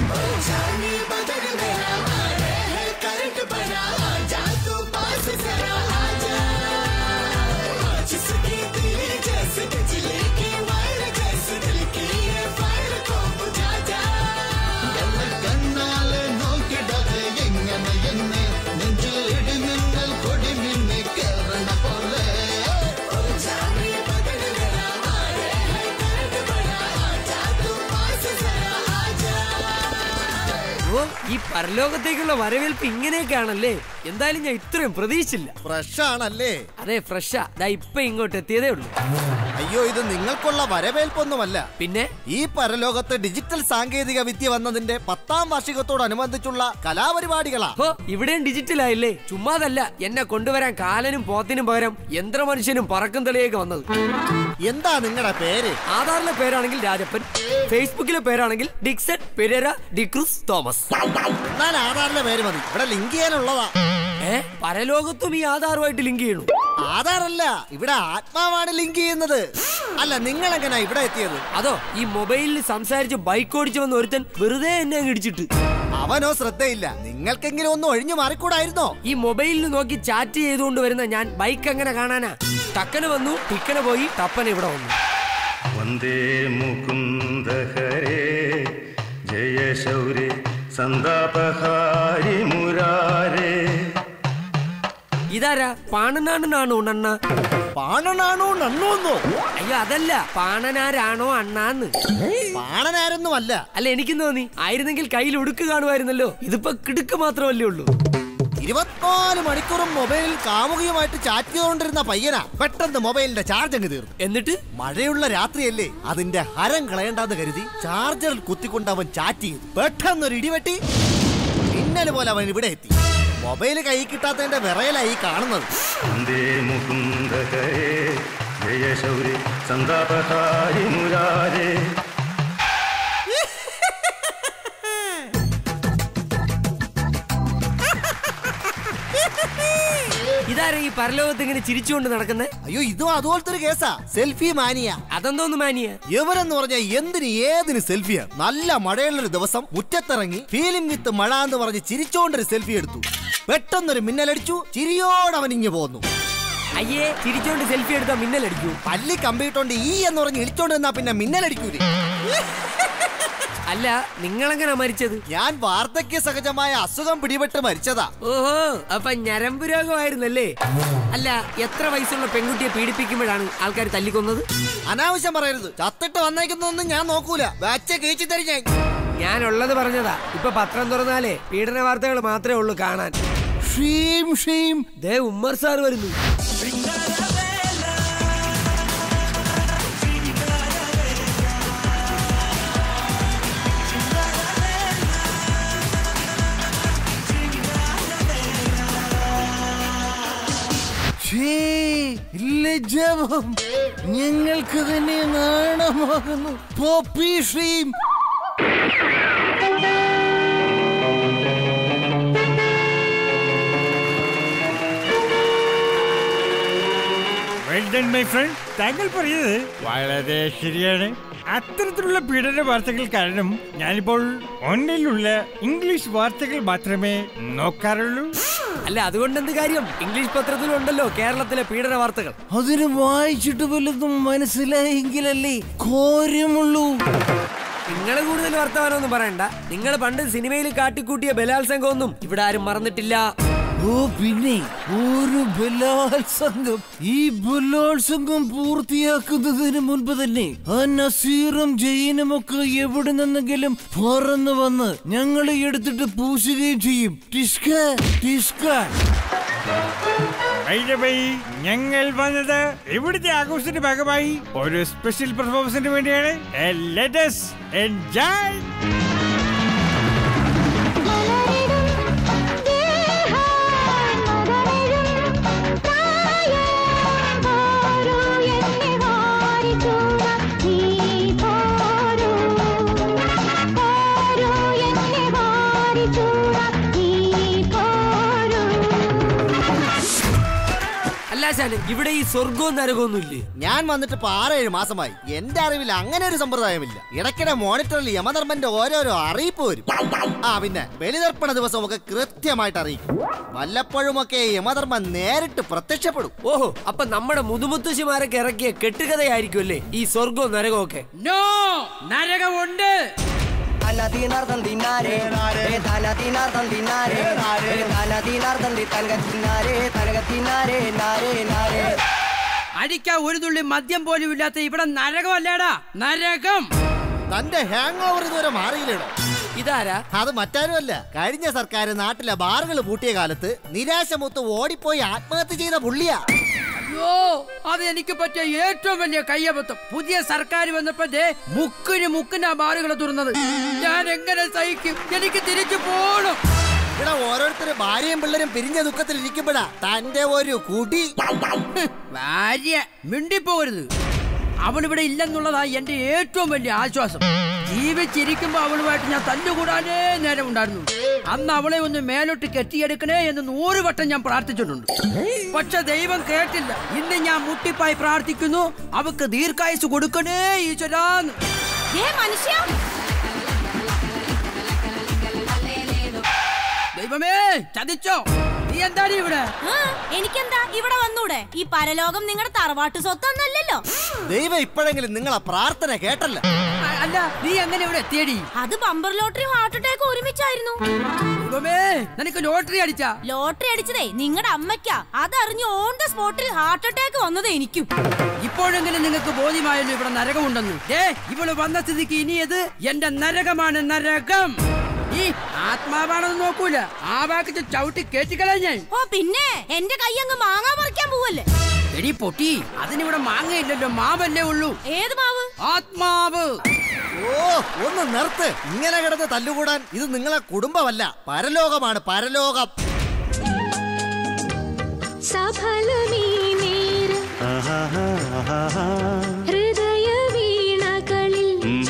ഓ ഈ പരലോകത്തേക്കുള്ള വരവേൽപ്പ് ഇങ്ങനെയൊക്കെയാണല്ലേ എന്തായാലും ഞാൻ ഇത്രയും പ്രതീക്ഷിച്ചില്ല
ഫ്രഷ് ആണല്ലേ
അതെ ഫ്രഷാ ദാ ഇപ്പൊ ഇങ്ങോട്ട് എത്തിയതേ ഉള്ളൂ
അയ്യോ ഇത് നിങ്ങൾക്കുള്ള വരവേൽപ്പൊന്നുമല്ല
പിന്നെ
ഈ പരലോകത്ത് ഡിജിറ്റൽ സാങ്കേതിക വിദ്യ വന്നതിന്റെ പത്താം വാർഷികത്തോടനുബന്ധിച്ചുള്ള കലാപരിപാടികളാ
ഓ ഇവിടെയും ഡിജിറ്റൽ ആയില്ലേ ചുമ്മാതല്ല എന്നെ കൊണ്ടുവരാൻ കാലനും പോത്തിനും പകരം യന്ത്രമനുഷ്യനും പറക്കും തെളിയൊക്കെ വന്നത്
എന്താ നിങ്ങളുടെ പേര്
ആധാറിലെ പേരാണെങ്കിൽ രാജപ്പൻ ഫേസ്ബുക്കിലെ പേരാണെങ്കിൽ ഡിക്സൺ പെരേര ഡിക്രൂസ് തോമസ്
എന്നാൽ ആധാറിന്റെ പേര് മതി ഇവിടെ ലിങ്ക് ചെയ്യാനുള്ളതാ
ഏ പരലോകത്തും ഈ ആധാറുമായിട്ട് ലിങ്ക് ചെയ്യണു
ആധാറല്ല ഇവിടെ ആത്മാവാണ് ലിങ്ക് ചെയ്യുന്നത് അല്ല നിങ്ങൾ എങ്ങനെയാ ഇവിടെ എത്തിയത്
അതോ ഈ മൊബൈലിൽ സംസാരിച്ച് ബൈക്ക് ഓടിച്ചു വന്ന ഒരുത്തൻ വെറുതെ എന്നെ അങ്ങ് ഇടിച്ചിട്ട്
അവനോ ശ്രദ്ധയില്ല നിങ്ങൾക്കെങ്കിലും ഒന്ന് ഒഴിഞ്ഞു മാറിക്കൂടായിരുന്നോ
ഈ മൊബൈലിൽ നോക്കി ചാറ്റ് ചെയ്തുകൊണ്ട് വരുന്ന ഞാൻ ബൈക്ക് എങ്ങനെ കാണാനാ ടക്കന് വന്നു ടിക്കന് പോയി ടപ്പൻ ഇവിടെ വന്നു
വന്ദേ മുകുന്ദ ഹരേ ജയ ശൗരേ സന്താപഹാരി മുരാരേ
ഇതാരാ പാണനാണനാണോ അണ്ണ
പാണനാണോ നണ്ണോന്നോ
അയ്യോ അതല്ല പാണനാരാണോ അണ്ണാന്ന്
പാണനാരൊന്നും അല്ല
അല്ല എനിക്കും തോന്നി ആയിരുന്നെങ്കിൽ കയ്യിൽ ഉടുക്ക് കാണുമായിരുന്നല്ലോ ഇതിപ്പോ കിടുക്ക് മാത്രമല്ലേ ഉള്ളൂ
ഇരുപത്തിനാല് മണിക്കൂറും മൊബൈലിൽ കാമുകിയുമായിട്ട് ചാറ്റ് ചെയ്തുകൊണ്ടിരുന്ന പയ്യനാ പെട്ടെന്ന് മൊബൈലിന്റെ ചാർജ് അങ്ങ് തീർന്നു
എന്നിട്ട്
മഴയുള്ള രാത്രിയല്ലേ അതിന്റെ ഹരം കളയണ്ടെന്ന് കരുതി ചാർജറിൽ കുത്തിക്കൊണ്ട് അവൻ ചാറ്റ് ചെയ്തു പെട്ടെന്നൊരു ഇടിവെട്ടി മിന്നല് പോലെ അവൻ ഇവിടെ എത്തി മൊബൈൽ കൈ കിട്ടാത്തതിന്റെ വിറയലായി കാണുന്നത്
വന്ദേ മുകുന്ദ ഹരേ ജയ ശൗരേ സന്താപഹാരി മുരാരേ
ഇതാരാ ഈ പരലോകത്ത് ഇങ്ങനെ ചിരിച്ചുകൊണ്ട് നടക്കുന്നത്
അയ്യോ ഇതും അതുപോലത്തെ ഒരു കേസാ സെൽഫി മാനിയ
അതെന്തോന്ന് മാനിയ
ഇവരെന്ന് പറഞ്ഞ എന്തിന് ഏതിന് സെൽഫിയാ നല്ല മഴയുള്ളൊരു ദിവസം മുറ്റത്തിറങ്ങി ഫീലിംഗ് വിത്ത് മഴ എന്ന് പറഞ്ഞ് ചിരിച്ചോണ്ടൊരു സെൽഫി എടുത്തു പെട്ടെന്നൊരു മിന്നലടിച്ചു ചിരിയോട് അവൻ ഇങ്ങ് പോന്നു
അയ്യേ ചിരിച്ചോണ്ട് സെൽഫി എടുത്താ മിന്നലടിക്കൂ
പല്ലി കമ്പിയിട്ടോണ്ട് ഈ എന്ന് പറഞ്ഞ് ഇളിച്ചോണ്ട് നിന്നാ പിന്നെ മിന്നലടിക്കൂലേ
അല്ല നിങ്ങളെങ്ങനെ മരിച്ചത്
ഞാൻ വാർദ്ധക്യ സഹജമായ അസുഖം പിടിപെട്ട് മരിച്ചതാ
ഓഹോ അപ്പൊ ഞരമ്പ് രോഗമായിരുന്നല്ലേ അല്ല എത്ര വയസ്സുള്ള പെൺകുട്ടിയെ പീഡിപ്പിക്കുമ്പോഴാണ് ആൾക്കാർ തല്ലിക്കൊന്നത്
അനാവശ്യം പറയരുത് ചത്തിട്ട് വന്നേക്കുന്നൊന്നും ഞാൻ നോക്കൂല വാച്ച കേച്ചി തരും ഞാൻ
ഞാനുള്ളത് പറഞ്ഞതാ ഇപ്പൊ പത്രം തുറന്നാലേ പീഡന വാർത്തകൾ മാത്രമേ ഉള്ളൂ കാണാൻ
ഷീം ഷീം
ദേ ഉമ്മർ സാർ വരുന്നു
ലജ്ജാവം ഞങ്ങൾക്ക് തന്നെ നാണമാകുന്നു പോപ്പി ഷീം
വെൽ ഡൺ മൈ ഫ്രണ്ട് താങ്കൾ പറഞ്ഞത് വളരെ ശരിയാണ് അത്തരത്തിലുള്ള പീഡന വാർത്തകൾ കാരണം ഞാനിപ്പോൾ ഓൺലൈനിലുള്ള ഇംഗ്ലീഷ് വാർത്തകൾ മാത്രമേ നോക്കാറുള്ളൂ
അല്ല അതുകൊണ്ട് എന്ത് കാര്യം ഇംഗ്ലീഷ് പത്രത്തിലുണ്ടല്ലോ കേരളത്തിലെ പീഡന വാർത്തകൾ
അതിന് വായിച്ചിട്ട് വല്ലതും മനസ്സിലായെങ്കിലല്ലേ കോര്യമുള്ളൂ
നിങ്ങൾ കൂടുതൽ വർത്തമാനമൊന്നും പറയണ്ട നിങ്ങൾ പണ്ട് സിനിമയിൽ കാട്ടിക്കൂട്ടിയ ബലാത്സംഗമൊന്നും ഇവിടെ ആരും മറന്നിട്ടില്ല
ഓ പിന്നെ ഒരു ബലാത്സംഗം ഈ ബലാത്സംഗം പൂർത്തിയാക്കുന്നതിന് മുൻപ് തന്നെ ആ നസീറും ജയിനും ഒക്കെ എവിടെ നിന്നെങ്കിലും പറന്നു വന്ന് ഞങ്ങളെ എടുത്തിട്ട് പൂശുകയും ചെയ്യും ടിസ്ക ടിസ്ക
വൈദ്യബൈ ഞങ്ങൾ വന്നത് ഇവിടുത്തെ ആഘോഷത്തിന്റെ ഭാഗമായി ഒരു സ്പെഷ്യൽ പെർഫോമൻസിന് വേണ്ടിയാണ് ലെറ്റസ് എൻജോയ്
അല്ല ശാലെ ഇവിടെ ഈ സ്വർഗവും നരകവും ഇല്ലേ
ഞാൻ വന്നിട്ട് ഇപ്പൊ ആറേഴ് മാസമായി എന്റെ അറിവിൽ അങ്ങനെ ഒരു സമ്പ്രദായമില്ല ഇടയ്ക്കിടെ മോണിറ്ററിൽ യമധർമ്മന്റെ ഓരോരോ അറിയിപ്പ് വരും ആ പിന്നെ ബലിതർപ്പണ ദിവസമൊക്കെ കൃത്യമായിട്ട് അറിയിക്കും വല്ലപ്പോഴുമൊക്കെ യമധർമ്മൻ നേരിട്ട് പ്രത്യക്ഷപ്പെടും
ഓഹോ അപ്പൊ നമ്മുടെ മുതുമുത്തശ്ശിമാരൊക്കെ ഇറക്കിയ കെട്ടുകഥയായിരിക്കും അല്ലേ ഈ സ്വർഗവും നരകവും ഒക്കെ
നോ നരകമുണ്ട്
ധനദീനാർത്ഥം തിന്നാരേ ധനദീനാർത്ഥം തിന്നാരേ ധനദീനാർത്ഥം തനക തിന്നാരേ തനക തിന്നാരേ നാരേ നാരേ
അടിക്കാൻ ഒരു തുള്ളി മദ്യം പോലും ഇല്ലാത്ത ഇവിടെ നരകമല്ലേടാ നരകം
തന്റെ ഹാങ് ഓവർ ഇതുവരെ മാറിയില്ലേടോ
ഇതാരാ
അത് മറ്റാരുമല്ല കഴിഞ്ഞ സർക്കാർ നാട്ടിലെ ബാറുകൾ പൂട്ടിയ കാലത്ത് നിരാശ മൂത്ത് ഓടിപ്പോയി ആത്മഹത്യ ചെയ്ത പുള്ളിയാ
അയ്യോ അത് എനിക്ക് പറ്റിയ ഏറ്റവും വലിയ കയ്യബദ്ധം പുതിയ സർക്കാർ വന്നപ്പോ ദേ മുക്കിന് മുക്കിന് ആ ബാറുകൾ തുറന്നത് ഞാൻ എങ്ങനെ സഹിക്കും എനിക്ക് തിരിച്ചു പോണം
ഇവിടെ ഓരോരുത്തര് ഭാര്യയും പിള്ളേരും പിരിഞ്ഞ ദുഃഖത്തിൽ ഇരിക്കുമ്പോഴാ തന്റെ ഒരു കുടി
ഭാര്യ മിണ്ടിപ്പോകരുത് അവളിവിടെ ഇല്ലെന്നുള്ളതാ എന്റെ ഏറ്റവും വലിയ ആശ്വാസം ജീവിച്ചിരിക്കുമ്പോ അവളുമായിട്ട് ഞാൻ തല്ലുകൂടാനേ നേരം ഉണ്ടായിരുന്നു അന്ന് അവളെ ഒന്ന് മേലോട്ട് കെട്ടിയെടുക്കണേ എന്ന് നൂറ് വട്ടം ഞാൻ പ്രാർത്ഥിച്ചിട്ടുണ്ട് പക്ഷെ ദൈവം കേട്ടില്ല ഇന്ന് ഞാൻ മുട്ടിപ്പായി പ്രാർത്ഥിക്കുന്നു അവക്ക് ദീർഘായുസ് കൊടുക്കണേ ഈശ്വരാന്ന്
മനുഷ്യ
ദൈവമേ ചതിച്ചോ നീ എന്താണ് ഇവിടെ
എനിക്കെന്താ ഇവിടെ വന്നൂടെ ഈ പരലോകം നിങ്ങളുടെ തറവാട്ട് സ്വത്തൊന്നല്ലല്ലോ
ദൈവം ഇപ്പോഴെങ്കിലും നിങ്ങളെ പ്രാർത്ഥന കേട്ടല്ല
അല്ല നീ എങ്ങനെ ഇവിടെ എത്തിയടി
അത് ബമ്പർ ലോട്ടറി ഹാർട്ട് അറ്റാക്ക് ഒരുമിച്ചായിരുന്നു
ദൈവമേ നിനക്ക് ലോട്ടറി അടിച്ചാ
ലോട്ടറി അടിച്ചതേ നിങ്ങളുടെ അമ്മയ്ക്കാ അതറിഞ്ഞ് ഓൺ ദ സ്പോട്ടിൽ ഹാർട്ട് അറ്റാക്ക് വന്നത് എനിക്കും
ഇപ്പോഴെങ്കിലും നിങ്ങൾക്ക് ബോധ്യമായല്ലോ ഇവിടെ നരകമുണ്ടെന്ന് ഏ ഇവള് വന്ന സ്ഥിതിക്ക് ഇനിയത് എന്റെ നരകമാണ് നരകം ഈ ആത്മാവാണെന്ന് നോക്കൂല ആ വാക്കിച്ച് ചവിട്ടി കേറ്റിക്കളഞ്ഞാൻ
ഓ പിന്നെ എന്റെ കൈ അങ്ങ് മാങ്ങാ പറിക്കാൻ പോവല്ലേ
എടി പൊട്ടി അതിനിവിടെ മാങ്ങയില്ലല്ലോ മാവല്ലേ ഉള്ളൂ
ഏത് മാവ്
ആത്മാവ്
ഓ ഒന്ന് നിർത്ത് ഇങ്ങനെ കിടന്ന് തല്ലുകൂടാൻ ഇത് നിങ്ങളെ കുടുംബമല്ല പരലോകമാണ് പരലോകം
സഫലമീ നേരം ഹൃദയ വീണകളിൽ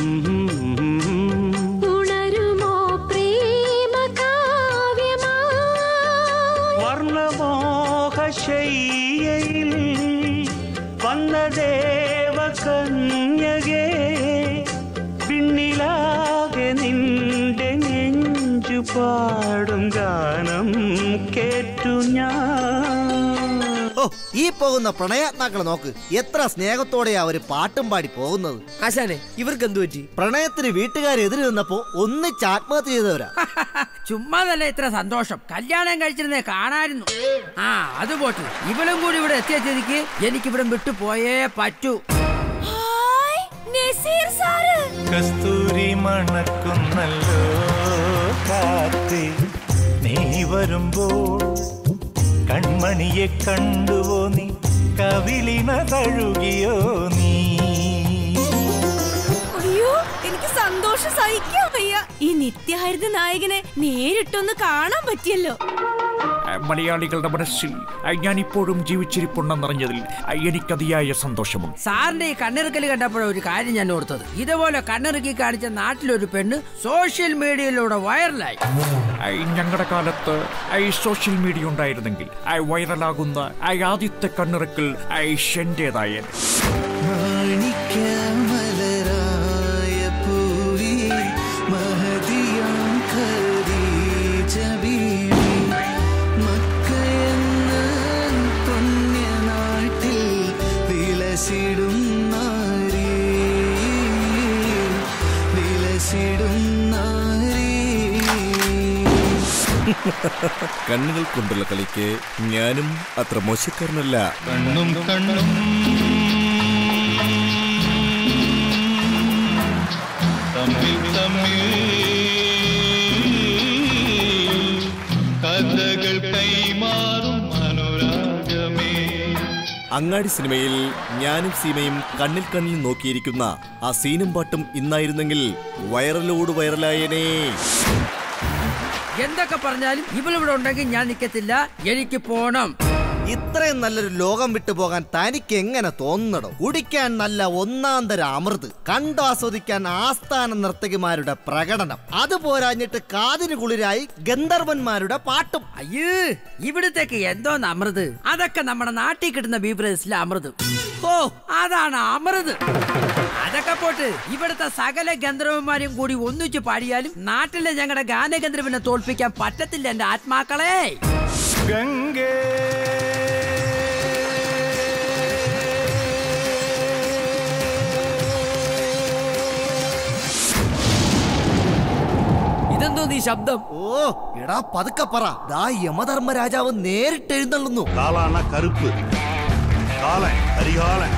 ഉണരുമോ പ്രേമ കാവ്യമായി
വർണ്ണമോഹശയ്യയിൽ വന്ന ദേവകന്യകേ പിന്നിലാകെ നിന്റെ നെഞ്ചു പാടും ഗാനം കേട്ടു ഞാൻ
ഓ ഈ പോകുന്ന പ്രണയാത്മാക്കൾ നോക്ക് എത്ര സ്നേഹത്തോടെയാ അവര് പാട്ടും പാടി പോകുന്നത്
ആശാനെ ഇവർക്ക് എന്തു പറ്റി
പ്രണയത്തിന് വീട്ടുകാർ എതിര് നിന്നപ്പോ ഒന്നിച്ച് ആത്മഹത്യ ചെയ്തവരാ
ചുമ്മാതല്ല ഇത്ര സന്തോഷം കല്യാണം കഴിച്ചിരുന്നേ കാണായിരുന്നു ആ അത് പോട്ടെ ഇവളും കൂടി ഇവിടെ എത്തിയ സ്ഥിതിക്ക് എനിക്കിവിടെ വിട്ടു പോയേ പറ്റൂ
നസീർ സാറ്
കസ്തൂരി മണക്കുന്നല്ലോ കാത്തി നീ വരുമ്പോൾ കൺമണിയെ കണ്ടുവോ നീ കവിളിന തഴുകിയോ നീ
അയ്യോ എനിക്ക് സന്തോഷം സഹിക്കാൻ വയ്യ ഈ നിത്യഹരിത നായകനെ നേരിട്ടൊന്ന് കാണാൻ പറ്റിയല്ലോ
മലയാളികളുടെ മനസ്സിൽ ഞാൻ ഇപ്പോഴും ജീവിച്ചിരിപ്പുണ്ടെന്നറിഞ്ഞതിൽ എനിക്കതിയായ സന്തോഷമുണ്ട്
സാറിന്റെ ഈ കണ്ണിറുക്കൽ കണ്ടപ്പോഴ ഒരു കാര്യം ഞാൻ ഓർത്തത് ഇതുപോലെ കണ്ണിറുക്കി കാണിച്ച നാട്ടിലൊരു പെണ്ണ് സോഷ്യൽ മീഡിയയിലൂടെ വൈറലായി
ഞങ്ങളുടെ കാലത്ത് ഈ സോഷ്യൽ മീഡിയ ഉണ്ടായിരുന്നെങ്കിൽ ഐ വൈറലാകുന്ന ഐ ആദ്യത്തെ കണ്ണിറക്കൽ ഐ ഷെന്റേതായ
മലരായ പൂവി മഹതിയാം ഖദീജ ബീവി മക്കയെന്ന പുണ്യനാട്ടിൽ വിലസിടും നാരി വിലസിടും നാരി
കണ്ണുകൾ കൊണ്ടുള്ള കളിക്ക് ഞാനും അത്ര മോശക്കാരനല്ല
കണ്ണും കണ്ണും തമ്മിൽ തമ്മിൽ കഥകൾ കൈമാറും അനുരാഗമേ
അങ്ങാടി സിനിമയിൽ ഞാനും സീമയും കണ്ണിൽ കണ്ണിൽ നോക്കിയിരിക്കുന്ന ആ സീനും പാട്ടും ഇന്നായിരുന്നെങ്കിൽ വൈറലോട് വൈറലായനേ
എന്തൊക്കെ പറഞ്ഞാലും ഇവളിവിടെ ഉണ്ടെങ്കിൽ ഞാൻ നിൽക്കത്തില്ല എനിക്ക് പോണം
ഇത്രയും നല്ലൊരു ലോകം വിട്ടു പോകാൻ തനിക്ക് എങ്ങനെ തോന്നണോ കുടിക്കാൻ നല്ല ഒന്നാം തരം അമൃത് കണ്ടാസ്വദിക്കാൻ ആസ്ഥാന നർത്തകിമാരുടെ പ്രകടനം അത് പോരാഞ്ഞിട്ട് കാതിന് കുളിരായി ഗന്ധർവന്മാരുടെ പാട്ടും
അയ്യേ ഇവിടത്തേക്ക് എന്തോന്ന് അമൃത് അതൊക്കെ നമ്മുടെ നാട്ടിൽ കിട്ടുന്ന ബീവറേജിലെ അമൃത് ഓ അതാണ് അമൃത് അതൊക്കെ പോട്ട് ഇവിടുത്തെ സകല ഗന്ധർവന്മാരും കൂടി ഒന്നിച്ചു പാടിയാലും നാട്ടിലെ ഞങ്ങളുടെ ഗാനഗന്ധർവിനെ തോൽപ്പിക്കാൻ പറ്റത്തില്ല എന്റെ ആത്മാക്കളെ
ഗംഗേ
ഇതെന്തോ നീ ശബ്ദം ഓ എടാ പതുക്കെ പറ ദാ യമധർമ്മ രാജാവ് നേരിട്ട് എഴുന്നള്ളുന്നു
காலான கருப்பு காலன் கரிகாலன்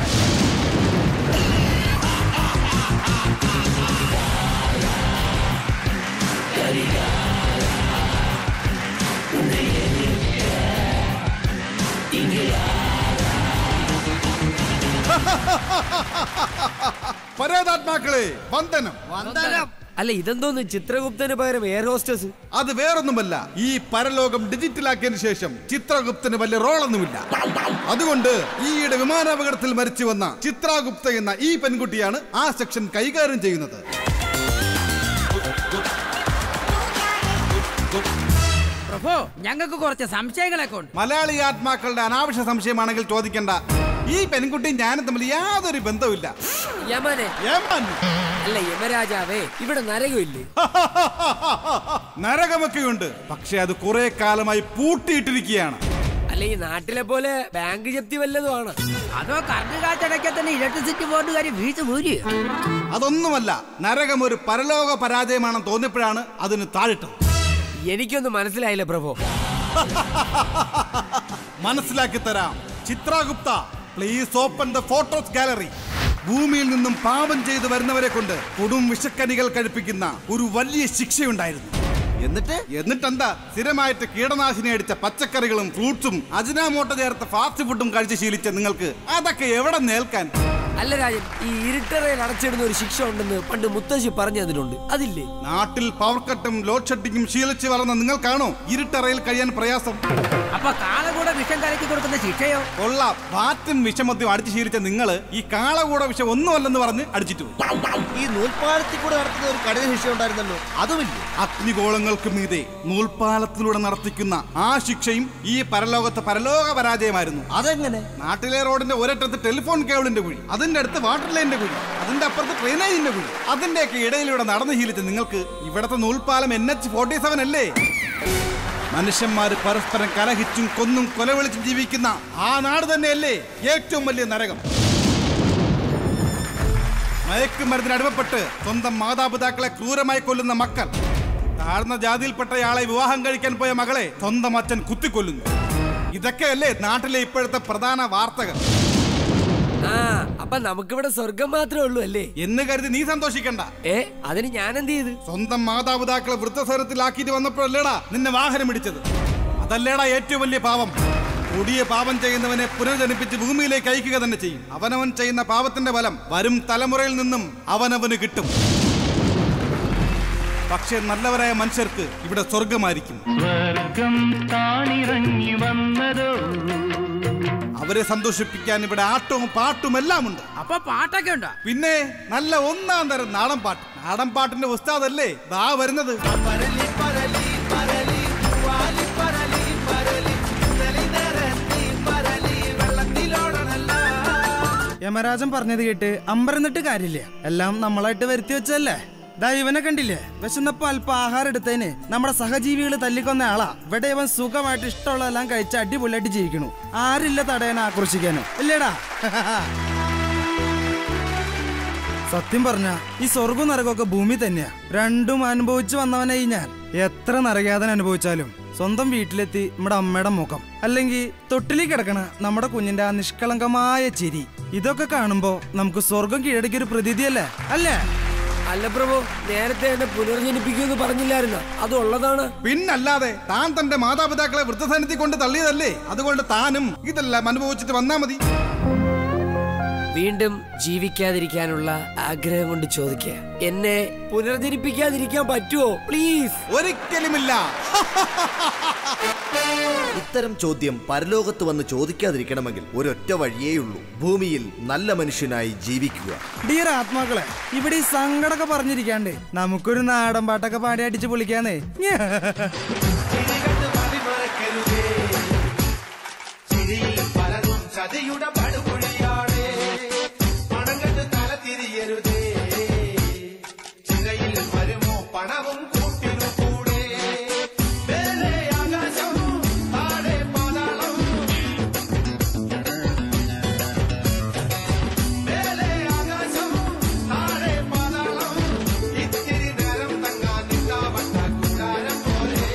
പരേതാത്മാക്കളെ വന്ദനം
വന്ദനം
അല്ല ഇതെന്തോന്ന് ചിത്രഗുപ്തന് പകരം എയർ ഹോസ്റ്റസ്
അത് വേറൊന്നുമല്ല ഈ പരലോകം ഡിജിറ്റലാക്കിയതിനു ശേഷം ചിത്രഗുപ്തന് വലിയ റോളൊന്നുമില്ല അതുകൊണ്ട് ഈയിടെ വിമാനാപകടത്തിൽ മരിച്ചു വന്ന ചിത്രാഗുപ്ത എന്ന ഈ പെൺകുട്ടിയാണ് ആ സെക്ഷൻ കൈകാര്യം ചെയ്യുന്നത്
പ്രഭു ഞങ്ങൾക്ക് കുറച്ച് സംശയങ്ങളൊക്കെ ഉണ്ട്
മലയാളി ആത്മാക്കളുടെ അനാവശ്യ സംശയമാണെങ്കിൽ ചോദിക്കണ്ട ഈ പെൺകുട്ടി ഞാനും തമ്മിൽ യാതൊരു ബന്ധവുമില്ല
യമനെ
യമൻ
അല്ല യമരാജാവേ ഇവിടെ നരകമില്ലേ
നരകമൊക്കെയുണ്ട് പക്ഷെ അത് കുറെ കാലമായി പൂട്ടിയിട്ടിരിക്കുകയാണ്
അല്ല ഈ നാട്ടിലെ പോലെ ബാങ്ക് ജപ്തി വല്ലതുമാണ്
അതോ കറണ്ട് കാറ്റടക്കാൻ തന്നെ ഇലക്ട്രിസിറ്റി ബോർഡുകാർ വീഴ്ച പോര്
അതൊന്നുമല്ല നരകം ഒരു പരലോക പരാജയമാണെന്ന് തോന്നിയപ്പോഴാണ് അതിന് താഴിട്ടത്
എനിക്കൊന്നും മനസ്സിലായില്ല പ്രഭു
മനസ്സിലാക്കി തരാം Chitragupta please open the photos gallery ഭൂമിയിൽ നിന്നും പാപം ചെയ്തു വരുന്നവരെ കൊണ്ട് കൊടും വിഷക്കനികൾ കഴിപ്പിക്കുന്ന ഒരു വലിയ ശിക്ഷയുണ്ടായിരുന്നു എന്നിട്ട് എന്നിട്ടെന്താ സ്ഥിരമായിട്ട് കീടനാശിനി അടിച്ച പച്ചക്കറികളും ഫ്രൂട്ട്സും അജിനാമോട്ട ചേർത്ത ഫാസ്റ്റ് ഫുഡും കഴിച്ച് ശീലിച്ച നിങ്ങൾക്ക് അതൊക്കെ എവിടെ നേൽക്കാൻ
അല്ല രാജൻ ഈ ഇരുട്ടറയിൽ അടച്ചിടുന്ന ഒരു ശിക്ഷ ഉണ്ടെന്ന് പണ്ട് മുത്തശ്ശി പറഞ്ഞു തന്നിട്ടുണ്ട് അതില്ലേ
നാട്ടിൽ പവർ കട്ടും ലോഡ് ഷെഡിങ്ങും ശീലിച്ച് വളർന്ന നിങ്ങൾക്കാണോ ഇരുട്ടറയിൽ കഴിയാൻ പ്രയാസം
അപ്പൊ കാളകൂടെ വിഷം കലക്കി കൊടുക്കുന്ന ശിക്ഷയോ
കൊള്ളാം വാറ്റും വിഷമദ്യം അടിച്ചു ശീലിച്ച നിങ്ങള് ഈ കാളകൂട വിഷം ഒന്നുമല്ലെന്ന് പറഞ്ഞ് അടിച്ചിട്ടു പോയി.
ഈ നൂൽപ്പാലത്തിൽ കൂടെ നടത്തുന്ന ഒരു കഠിന ശിക്ഷ ഉണ്ടായിരുന്നല്ലോ അതുമില്ലേ
അഗ്നിഗോളങ്ങൾക്ക് മീതെ നൂൽപാലത്തിലൂടെ നടത്തിക്കുന്ന ആ ശിക്ഷയും ഈ പരലോകത്തെ പരലോക പരാജയമായിരുന്നു
അതെങ്ങനെ
നാട്ടിലെ റോഡിന്റെ ഒരറ്റത്ത് ടെലിഫോൺ കേബിളിന്റെ കുഴി അതിന്റെ അടുത്ത് വാട്ടർ ലൈനിന്റെ കുഴി അതിന്റെ അപ്പുറത്ത് ഡ്രെയിനേജിന്റെ കുഴി അതിന്റെയൊക്കെ ഇടയിലൂടെ നടന്നു ശീലിച്ച നിങ്ങൾക്ക് ഇവിടത്തെ നൂൽപാലം എൻ എച്ച് ഫോർട്ടി സെവൻ അല്ലേ മനുഷ്യന്മാര് പരസ്പരം കലഹിച്ചും കൊന്നും കൊലവിളിച്ചും ജീവിക്കുന്ന ആ നാട് തന്നെയല്ലേ ഏറ്റവും വലിയ നരകം മയക്കുമരുന്നിന് അടിമപ്പെട്ട് സ്വന്തം മാതാപിതാക്കളെ ക്രൂരമായി കൊല്ലുന്ന മക്കൾ താഴ്ന്ന ജാതിയിൽപ്പെട്ടയാളെ വിവാഹം കഴിക്കാൻ പോയ മകളെ സ്വന്തം അച്ഛൻ കുത്തിക്കൊല്ലുന്നു ഇതൊക്കെയല്ലേ നാട്ടിലെ ഇപ്പോഴത്തെ പ്രധാന വാർത്തകൾ
ആ അപ്പൊ നമുക്കിവിടെ സ്വർഗം മാത്രമേ ഉള്ളൂ അല്ലേ
എന്ന് കരുതി നീ സന്തോഷിക്കണ്ട
ഏ അതിന് ഞാൻ എന്ത് ചെയ്ത്
സ്വന്തം മാതാപിതാക്കളെ വൃദ്ധസരത്തിലാക്കിയിട്ട് വന്നപ്പോഴല്ലേടാ നിന്നെ വാഹനം ഇടിച്ചത് അതല്ലേടാ ഏറ്റവും വലിയ പാപം കൊടിയ പാപം ചെയ്യുന്നവനെ പുനർജനിപ്പിച്ച് ഭൂമിയിലേക്ക് അയക്കുക തന്നെ ചെയ്യും അവനവൻ ചെയ്യുന്ന പാപത്തിന്റെ ഫലം വരും തലമുറയിൽ നിന്നും അവനവന് കിട്ടും പക്ഷെ നല്ലവരായ മനുഷ്യർക്ക് ഇവിടെ സ്വർഗമായിരിക്കും
സ്വർഗം താണിറങ്ങി വന്നതോ
അവരെ സന്തോഷിപ്പിക്കാൻ ഇവിടെ ആട്ടവും പാട്ടും എല്ലാം ഉണ്ട്
അപ്പൊ പാട്ടൊക്കെ ഉണ്ടോ
പിന്നെ നല്ല ഒന്നാം തരം നാടൻ പാട്ട് നാടൻ പാട്ടിന്റെ ഉസ്താദല്ലേ ദാ വരുന്നത്
യമരാജൻ പറഞ്ഞത് കേട്ട് അമ്പരന്നിട്ട് കാര്യമില്ല എല്ലാം നമ്മളായിട്ട് വരുത്തി വെച്ചല്ലേ ദാ ഇവനെ കണ്ടില്ലേ വിശന്നപ്പോ അല്പം ആഹാരം എടുത്തതിന് നമ്മുടെ സഹജീവികൾ തല്ലിക്കൊന്ന ആളാ ഇവിടെ ഇവൻ സുഖമായിട്ട് ഇഷ്ടമുള്ളതെല്ലാം കഴിച്ച് അടിപൊളിയായിട്ട് ജീവിക്കണു ആരില്ല തടയാൻ ആക്രോശിക്കാനോ ഇല്ലേടാ സത്യം പറഞ്ഞ ഈ സ്വർഗവും നരകമൊക്കെ ഭൂമി തന്നെയാ രണ്ടും അനുഭവിച്ചു വന്നവനായി ഞാൻ എത്ര നരകയാതന അനുഭവിച്ചാലും സ്വന്തം വീട്ടിലെത്തി നമ്മുടെ അമ്മയുടെ മുഖം അല്ലെങ്കിൽ തൊട്ടിലിൽ കിടക്കണ നമ്മുടെ കുഞ്ഞിന്റെ ആ നിഷ്കളങ്കമായ ചിരി ഇതൊക്കെ കാണുമ്പോ നമുക്ക് സ്വർഗം കീഴടക്കിയ ഒരു പ്രതീതിയല്ലേ അല്ലേ
അല്ല പ്രഭു നേരത്തെ എന്നെ പുനർജനിപ്പിക്കുമെന്ന് പറഞ്ഞില്ലായിരുന്ന അത് ഉള്ളതാണ്
പിന്നല്ലാതെ താൻ തന്റെ മാതാപിതാക്കളെ വൃദ്ധസനത്തിൽ കൊണ്ട് തള്ളിയതല്ലേ അതുകൊണ്ട് താനും ഇതെല്ലാം അനുഭവിച്ചിട്ട് വന്നാ മതി
വീണ്ടും ജീവിക്കാതിരിക്കാനുള്ള ആഗ്രഹം കൊണ്ട് ചോദിക്കുക എന്നെ പുനർജനിപ്പിക്കാതിരിക്കാൻ പറ്റുമോ പ്ലീസ്
ഒരിക്കലുമില്ല
ഇത്തരം ചോദ്യം പരലോകത്ത് വന്ന് ചോദിക്കാതിരിക്കണമെങ്കിൽ ഒരൊറ്റ വഴിയേയുള്ളൂ ഭൂമിയിൽ നല്ല മനുഷ്യനായി ജീവിക്കുക
ഡിയർ ആത്മാക്കളെ ഇവിടെ ഈ സങ്കടമൊക്കെ പറഞ്ഞിരിക്കാണ്ട് നമുക്കൊരു നാടൻ പാട്ടൊക്കെ പാടി അടിച്ച് പൊളിക്കാന്നേ ഞാ.
ചിരിയിൽ പലതും ചതിയുടെ പടുകുഴിയാണേ പണം കണ്ട് തല തിരിയരുതേ ചിറയിൽ വരുമോ പണവും കൂട്ടിനു കൂടെ മേലെ ആകാശം താഴെ പാതാളം മേലെ ആകാശം താഴെ പാതാളം ഇത്തിരി നേരം തങ്ങാൻ നിന്നാവട്ട കൂടാരം പോലെ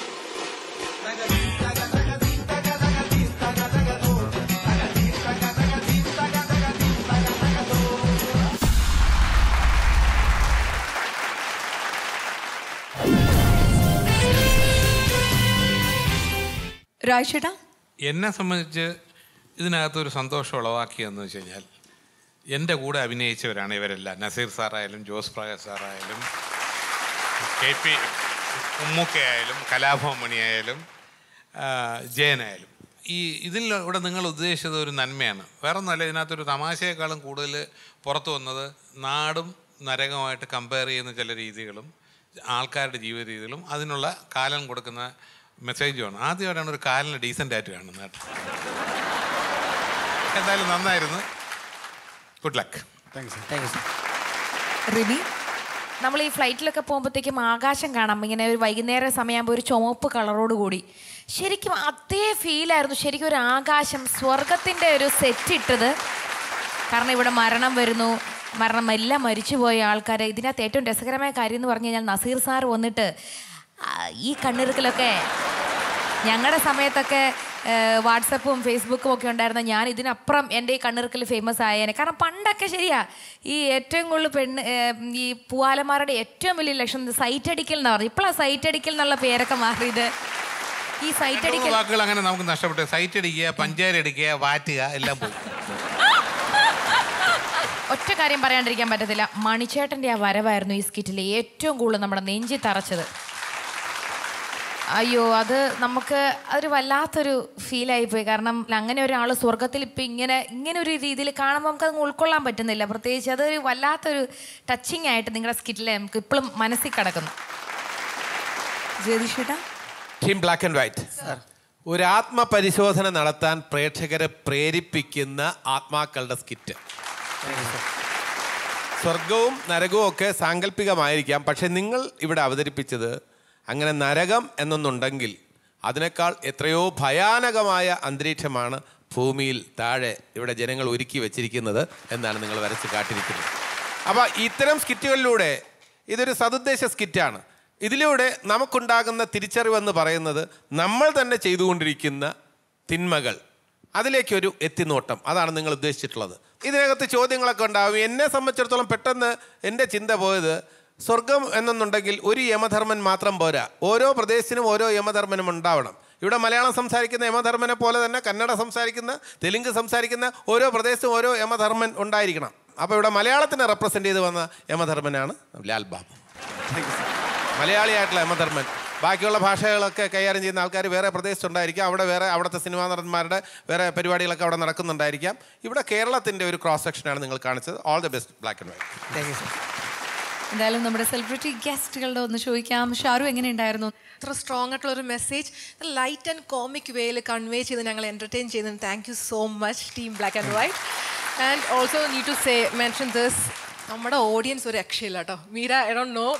രാജേട്ടാ
എന്നെ സംബന്ധിച്ച് ഇതിനകത്തൊരു സന്തോഷം ഉളവാക്കിയെന്ന് വെച്ച് കഴിഞ്ഞാൽ എൻ്റെ കൂടെ അഭിനയിച്ചവരാണ് ഇവരെല്ലാം നസീർ സാറായാലും ജോസ് പ്രകാശ് സാറായാലും കെ പി ഉമ്മുക്കയായാലും കലാഭവൻ മണിയായാലും ആ, ജയനായാലും ഈ ഇതിലൂടെ നിങ്ങൾ ഉദ്ദേശിച്ചത് ഒരു നന്മയാണ് വേറെ ഒന്നുമല്ല ഇതിനകത്തൊരു തമാശയെക്കാളും കൂടുതൽ പുറത്തു വന്നത് നാടും നരകമായിട്ട് കമ്പയർ ചെയ്യുന്ന ചില രീതികളും ആൾക്കാരുടെ ജീവിത രീതികളും അതിനുള്ള കാലം കൊടുക്കുന്ന മെസ്സേജുമാണ് ആദ്യമായിട്ടാണ് ഒരു കാലിന് ഡീസൻ്റ് ആയിട്ട് കാണുന്നത് കേട്ടോ എന്തായാലും നന്നായിരുന്നു ഗുഡ് ലക്ക്
റിമി
നമ്മൾ ഈ ഫ്ലൈറ്റിലൊക്കെ പോകുമ്പോഴത്തേക്കും ആകാശം കാണാം ഇങ്ങനെ ഒരു വൈകുന്നേരം സമയമാകുമ്പോൾ ഒരു ചുവപ്പ് കളറോട് കൂടി ശരിക്കും അതേ ഫീലായിരുന്നു ശരിക്കും ഒരു ആകാശം സ്വർഗത്തിൻ്റെ ഒരു സെറ്റ് ഇട്ടത് കാരണം ഇവിടെ മരണം വരുന്നു മരണം എല്ലാം മരിച്ചുപോയ ആൾക്കാരെ ഇതിനകത്ത് ഏറ്റവും രസകരമായ കാര്യം എന്ന് പറഞ്ഞു കഴിഞ്ഞാൽ നസീർ സാർ വന്നിട്ട് ആ, ഈ കണ്ണിറുക്കലൊക്കെ ഞങ്ങളുടെ സമയത്തൊക്കെ ഏഹ്, വാട്സപ്പും ഫേസ്ബുക്കും ഒക്കെ ഉണ്ടായിരുന്ന ഞാൻ ഇതിനപ്പുറം എൻ്റെ ഈ കണ്ണിറുക്കൽ ഫേമസ് ആയേനെ കാരണം പണ്ടൊക്കെ ശരിയാ ഈ ഏറ്റവും കൂടുതൽ പെണ്ണ് ഏഹ്, ഈ പൂവാലന്മാരുടെ ഏറ്റവും വലിയ ലക്ഷ്യം സൈറ്റ് അടിക്കൽ എന്ന് പറഞ്ഞു ഇപ്പോഴാണ് സൈറ്റ് അടിക്കൽ എന്നുള്ള പേരൊക്കെ മാറിയത് ഈ സൈറ്റ്
രണ്ട് മൂന്ന്
അടിക്കൽ
വാക്കുകൾ അങ്ങനെ നമുക്ക് നഷ്ടപ്പെട്ടു സൈറ്റ് അടിക്കുക പഞ്ചായത്ത് അടിക്കുക വാറ്റുക എല്ലാം പോയി
ഒറ്റ കാര്യം പറയാണ്ടിരിക്കാൻ പറ്റത്തില്ല മണിച്ചേട്ടൻ്റെ ആ വരവായിരുന്നു ഈ സ്കിറ്റിൽ ഏറ്റവും കൂടുതൽ നമ്മുടെ നെഞ്ചി തറച്ചത് അയ്യോ അത് നമുക്ക് അതൊരു വല്ലാത്തൊരു ഫീലായി പോയി കാരണം അങ്ങനെ ഒരാൾ സ്വർഗത്തിൽ ഇപ്പം ഇങ്ങനെ ഇങ്ങനെ ഒരു രീതിയിൽ കാണുമ്പോൾ നമുക്ക് അത് ഉൾക്കൊള്ളാൻ പറ്റുന്നില്ല പ്രത്യേകിച്ച് അതൊരു വല്ലാത്തൊരു ടച്ചിങ് ആയിട്ട് നിങ്ങളുടെ സ്കിറ്റിൽ നമുക്ക് ഇപ്പോഴും മനസ്സിൽ കിടക്കുന്നു
ജയതിഷേട്ടാ
ടീം ബ്ലാക്ക് ആൻഡ് വൈറ്റ് ഒരു ആത്മപരിശോധന നടത്താൻ പ്രേക്ഷകരെ പ്രേരിപ്പിക്കുന്ന ആത്മാക്കളുടെ സ്കിറ്റ് സ്വർഗവും നരകവും ഒക്കെ സാങ്കല്പികമായിരിക്കാം പക്ഷെ നിങ്ങൾ ഇവിടെ അവതരിപ്പിച്ചത് അങ്ങനെ നരകം എന്നൊന്നുണ്ടെങ്കിൽ അതിനേക്കാൾ എത്രയോ ഭയാനകമായ അന്തരീക്ഷമാണ് ഭൂമിയിൽ താഴെ ഇവിടെ ജനങ്ങൾ ഒരുക്കി വെച്ചിരിക്കുന്നത് എന്നാണ് നിങ്ങൾ വരച്ച് കാട്ടിയിരിക്കുന്നത് അപ്പോൾ ഇത്തരം സ്കിറ്റുകളിലൂടെ ഇതൊരു സതുദ്ദേശ സ്കിറ്റാണ് ഇതിലൂടെ നമുക്കുണ്ടാകുന്ന തിരിച്ചറിവെന്ന് പറയുന്നത് നമ്മൾ തന്നെ ചെയ്തുകൊണ്ടിരിക്കുന്ന തിന്മകൾ അതിലേക്കൊരു എത്തിനോട്ടം അതാണ് നിങ്ങൾ ഉദ്ദേശിച്ചിട്ടുള്ളത് ഇതിനകത്ത് ചോദ്യങ്ങളൊക്കെ ഉണ്ടാവും എന്നെ സംബന്ധിച്ചിടത്തോളം പെട്ടെന്ന് എൻ്റെ ചിന്ത പോയത് സ്വർഗം എന്നുണ്ടെങ്കിൽ ഒരു യമധർമ്മൻ മാത്രം പോരാ ഓരോ പ്രദേശത്തിനും ഓരോ യമധർമ്മനും ഉണ്ടാവണം ഇവിടെ മലയാളം സംസാരിക്കുന്ന യമധർമ്മനെ പോലെ തന്നെ കന്നഡ സംസാരിക്കുന്ന തെലുങ്ക് സംസാരിക്കുന്ന ഓരോ പ്രദേശത്തും ഓരോ യമധർമ്മൻ ഉണ്ടായിരിക്കണം അപ്പോൾ ഇവിടെ മലയാളത്തിനെ റെപ്രസെൻ്റ് ചെയ്ത് വന്ന യമധർമ്മനാണ് ലാൽ ബാബു മലയാളിയായിട്ടുള്ള യമധർമ്മൻ ബാക്കിയുള്ള ഭാഷകളൊക്കെ കൈകാര്യം ചെയ്യുന്ന ആൾക്കാർ വേറെ പ്രദേശത്തുണ്ടായിരിക്കാം അവിടെ വേറെ അവിടുത്തെ സിനിമാ നടന്മാരുടെ വേറെ പരിപാടികളൊക്കെ അവിടെ നടക്കുന്നുണ്ടായിരിക്കാം ഇവിടെ കേരളത്തിൻ്റെ ഒരു ക്രോസ് സെക്ഷനാണ് നിങ്ങൾ കാണിച്ചത് all the best black and white
എന്തായാലും നമ്മുടെ സെലിബ്രിറ്റി ഗസ്റ്റുകളുടെ ഒന്ന് ചോദിക്കാം ഷാരു എങ്ങനെയുണ്ടായിരുന്നു
അത്ര സ്ട്രോങ് ആയിട്ടുള്ള ഒരു മെസ്സേജ് ലൈറ്റ് ആൻഡ് കോമിക് വേയിൽ കൺവേ ചെയ്ത് ഞങ്ങൾ എൻ്റർടൈൻ ചെയ്തതിന് thank you so much team black and white and also need to say mention this നമ്മുടെ ഓഡിയൻസ് ഒരു രക്ഷയില്ല കേട്ടോ മീര ഐ ഡോണ്ട് നോ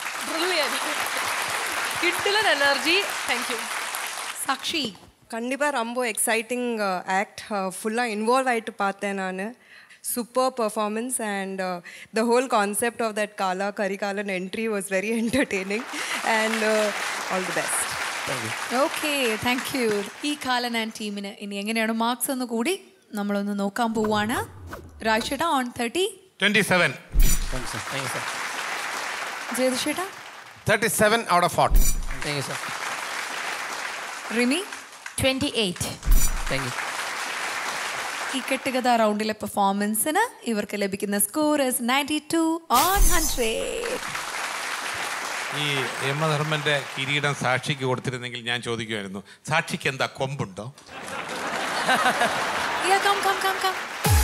കിട്ടില്ല എനർജി താങ്ക് യു
சாக்ஷி
கண்டிப்பாக ரொம்ப எக்ஸைட்டிங் ஆக்ட் ஃபுல்லாக இன்வால்வ் ஆகிட்டு பார்த்தேன் நான் super performance and the whole concept of that Kaala Karikalan entry was very entertaining and all the best
okay thank you ഈ കാലൻ ആൻഡ് ടീമിന് ഇനി എങ്ങനെയാണ് മാർക്സ് എന്ന് കൂടി നമ്മളൊന്ന് നോക്കാൻ പോവാണ് രാജേട്ടാ ഓൺ തേർട്ടി
ട്വന്റി സെവൻ
ജയതിഷേട്ടാ
thirty seven out of forty
thank you sir
Rimi
twenty eight
thank you
ഈ കെട്ടുകഥ റൗണ്ടിലെ പെർഫോമൻസിന് ഇവർക്ക് ലഭിക്കുന്ന score ninety two on hundred
ഈ യമധർമ്മന്റെ കിരീടം സാക്ഷിക്ക് കൊടുത്തിരുന്നെങ്കിൽ ഞാൻ ചോദിക്കുമായിരുന്നു സാക്ഷിക്ക് എന്താ കൊമ്പുണ്ടോ
Yeah, come, come, come, come.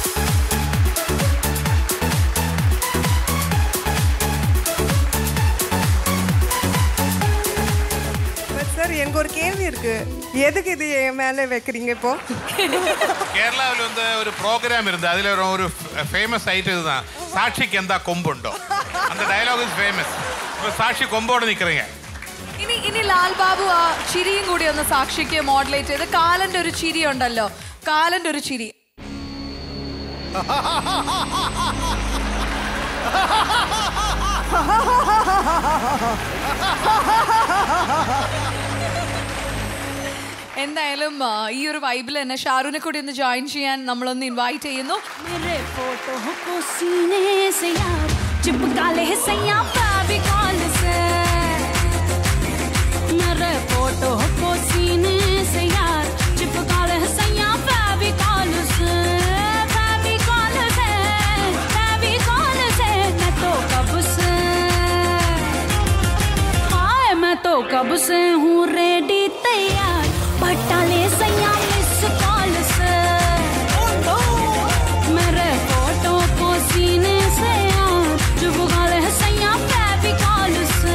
Sir எனக்கு ஒரு கேள்வி இருக்கு எதுக்கு இது என் மேல வைக்கிறீங்க இப்போ
കേരളത്തിൽ வந்து ഒരു പ്രോഗ്രാം ഇരുന്നത് അതിൽ ഒരു- ഒരു ഫേമസ് ആയിട്ട് இதுதான் സാക്ഷിക്ക് എന്താ കൊമ്പുണ്ടോ அந்த ഡയലോഗ് ഇസ് ഫേമസ് இப்போ സാക്ഷി കൊമ്പോടെ നിൽக்கிறீங்க
ഇനി ഇനി ലാൽ ബാബു ആ ചിരിയും കൂടി ഒന്ന് സാക്ഷിക്ക് മോഡലേറ്റ് ചെയ്ത് കാലന്റെ ഒരു ചിരി ഉണ്ടല്ലോ കാലന്റെ ഒരു ചിരി എന്തായാലും ആ, ഈ ഒരു വൈബിൽ തന്നെ ഷാറുവിനെ കൂടി ഒന്ന് ജോയിൻ ചെയ്യാൻ നമ്മളൊന്ന് ഇൻവൈറ്റ് ചെയ്യുന്നു
मेरे फोटो को सीने से यार चिपका ले सैया फेविकॉल से मेरे फोटो को सीने से यार चिपका ले सैया फेविकॉल से फेविकॉल से फेविकॉल से मैं तो कब से हाय मैं तो कब से हूँ रेडी तैयार पट्टा ले सैया मिस कॉल से मेरे फोटो को सीने से यार चुपका ले सैया फेविकॉल से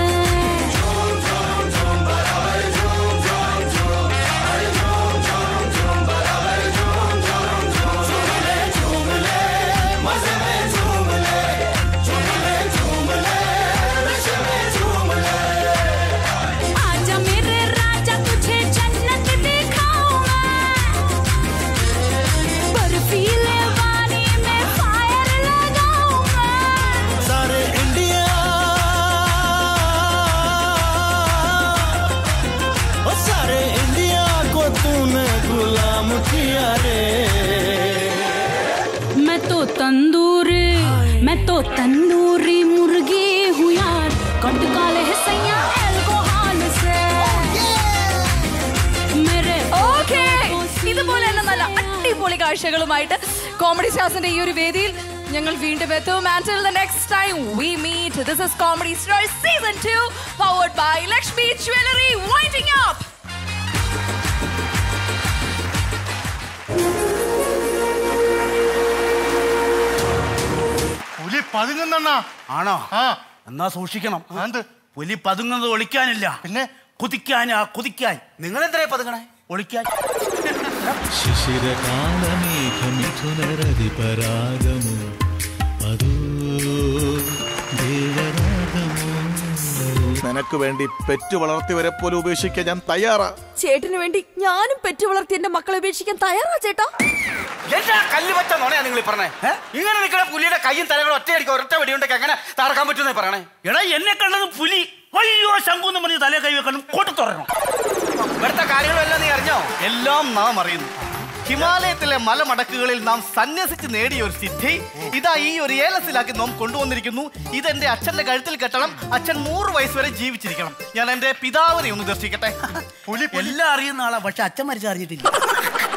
आजा मेरे राजा तुझे जन्नत दिखाऊं मैं बर्फीले पानी में फायर लगाऊं मैं
सारे इंडिया ओ सारे इंडिया को तूने गुलाम किया रे
मैं तो तंदूरी मैं तो तंदूरी मुर्गी हूँ यार कट काले सैया एल्कोहल से मेरे
ഓക്കേ ഇതുപോലെ തന്നെ നല്ല അടിപൊളി കാഴ്ചകളുമായിട്ട് കോമഡി സ്റ്റാർസിന്റെ ഈ ഒരു വേദിയിൽ ഞങ്ങൾ വീണ്ടും എത്തും and the next time we meet this is comedy star season 2 powered by Lakshmi Jewellery winding up
പുലി പതുങ്ങുന്ന ആണോ ആ എന്നാ സൂക്ഷിക്കണം എന്ത് പുലി പതുങ്ങുന്നത് ഒളിക്കാനില്ല പിന്നെ കുതിക്കാനാ കുതിക്കാൻ നിങ്ങൾ എന്തിനാ പതുങ്ങണേ ഒളിക്കാൻ
ശിശിരകാലമേഘമിഥുനരതിപരാഗമോ അതോ ദേവരാഗമോ
നിനക്ക് വേണ്ടി പെറ്റു വളർത്തിയവരെ പോലും ഉപേക്ഷിക്കാൻ ഞാൻ തയ്യാറാ
ചേട്ടന് വേണ്ടി ഞാനും പെറ്റു വളർത്തി എന്റെ മക്കളെ ഉപേക്ഷിക്കാൻ തയ്യാറാ ചേട്ടാ
എന്താ കല്ല് വെച്ച നുണയാ നിങ്ങൾ പറഞ്ഞേ ഏ? ഇങ്ങനെ നിൽക്കുന്ന പുലിയുടെ കയ്യും തലകളും ഒറ്റയടിക്ക് ഒരൊറ്റ വെടിയുണ്ടെങ്കിൽ എങ്ങനെ തറക്കാൻ പറ്റുമെന്ന് പറയണേ എടാ എന്നെ കണ്ടത് പുലി അയ്യോ ശംഖു എന്ന് പറഞ്ഞ് തലേ കൈ വെക്കണം കോട്ടു തുറക്കണം ഇവിടുത്തെ കാര്യങ്ങളെല്ലാം നീ അറിഞ്ഞോ എല്ലാം നാം അറിയുന്നു ഹിമാലയത്തിലെ മലമടക്കുകളിൽ നാം സന്യസിച്ച് നേടിയ ഒരു സിദ്ധി ഇതാ ഈ ഒരു ഏലസിലാക്കി നാം കൊണ്ടുവന്നിരിക്കുന്നു ഇതെന്റെ അച്ഛന്റെ കഴുത്തിൽ കെട്ടണം അച്ഛൻ നൂറ് വയസ്സ് വരെ ജീവിച്ചിരിക്കണം ഞാൻ എന്റെ പിതാവിനെ ഒന്ന് ദർശിക്കട്ടെ പുലി എല്ലാം അറിയുന്ന ആളാ പക്ഷെ അച്ഛൻ മരിച്ചറിഞ്ഞിട്ടില്ല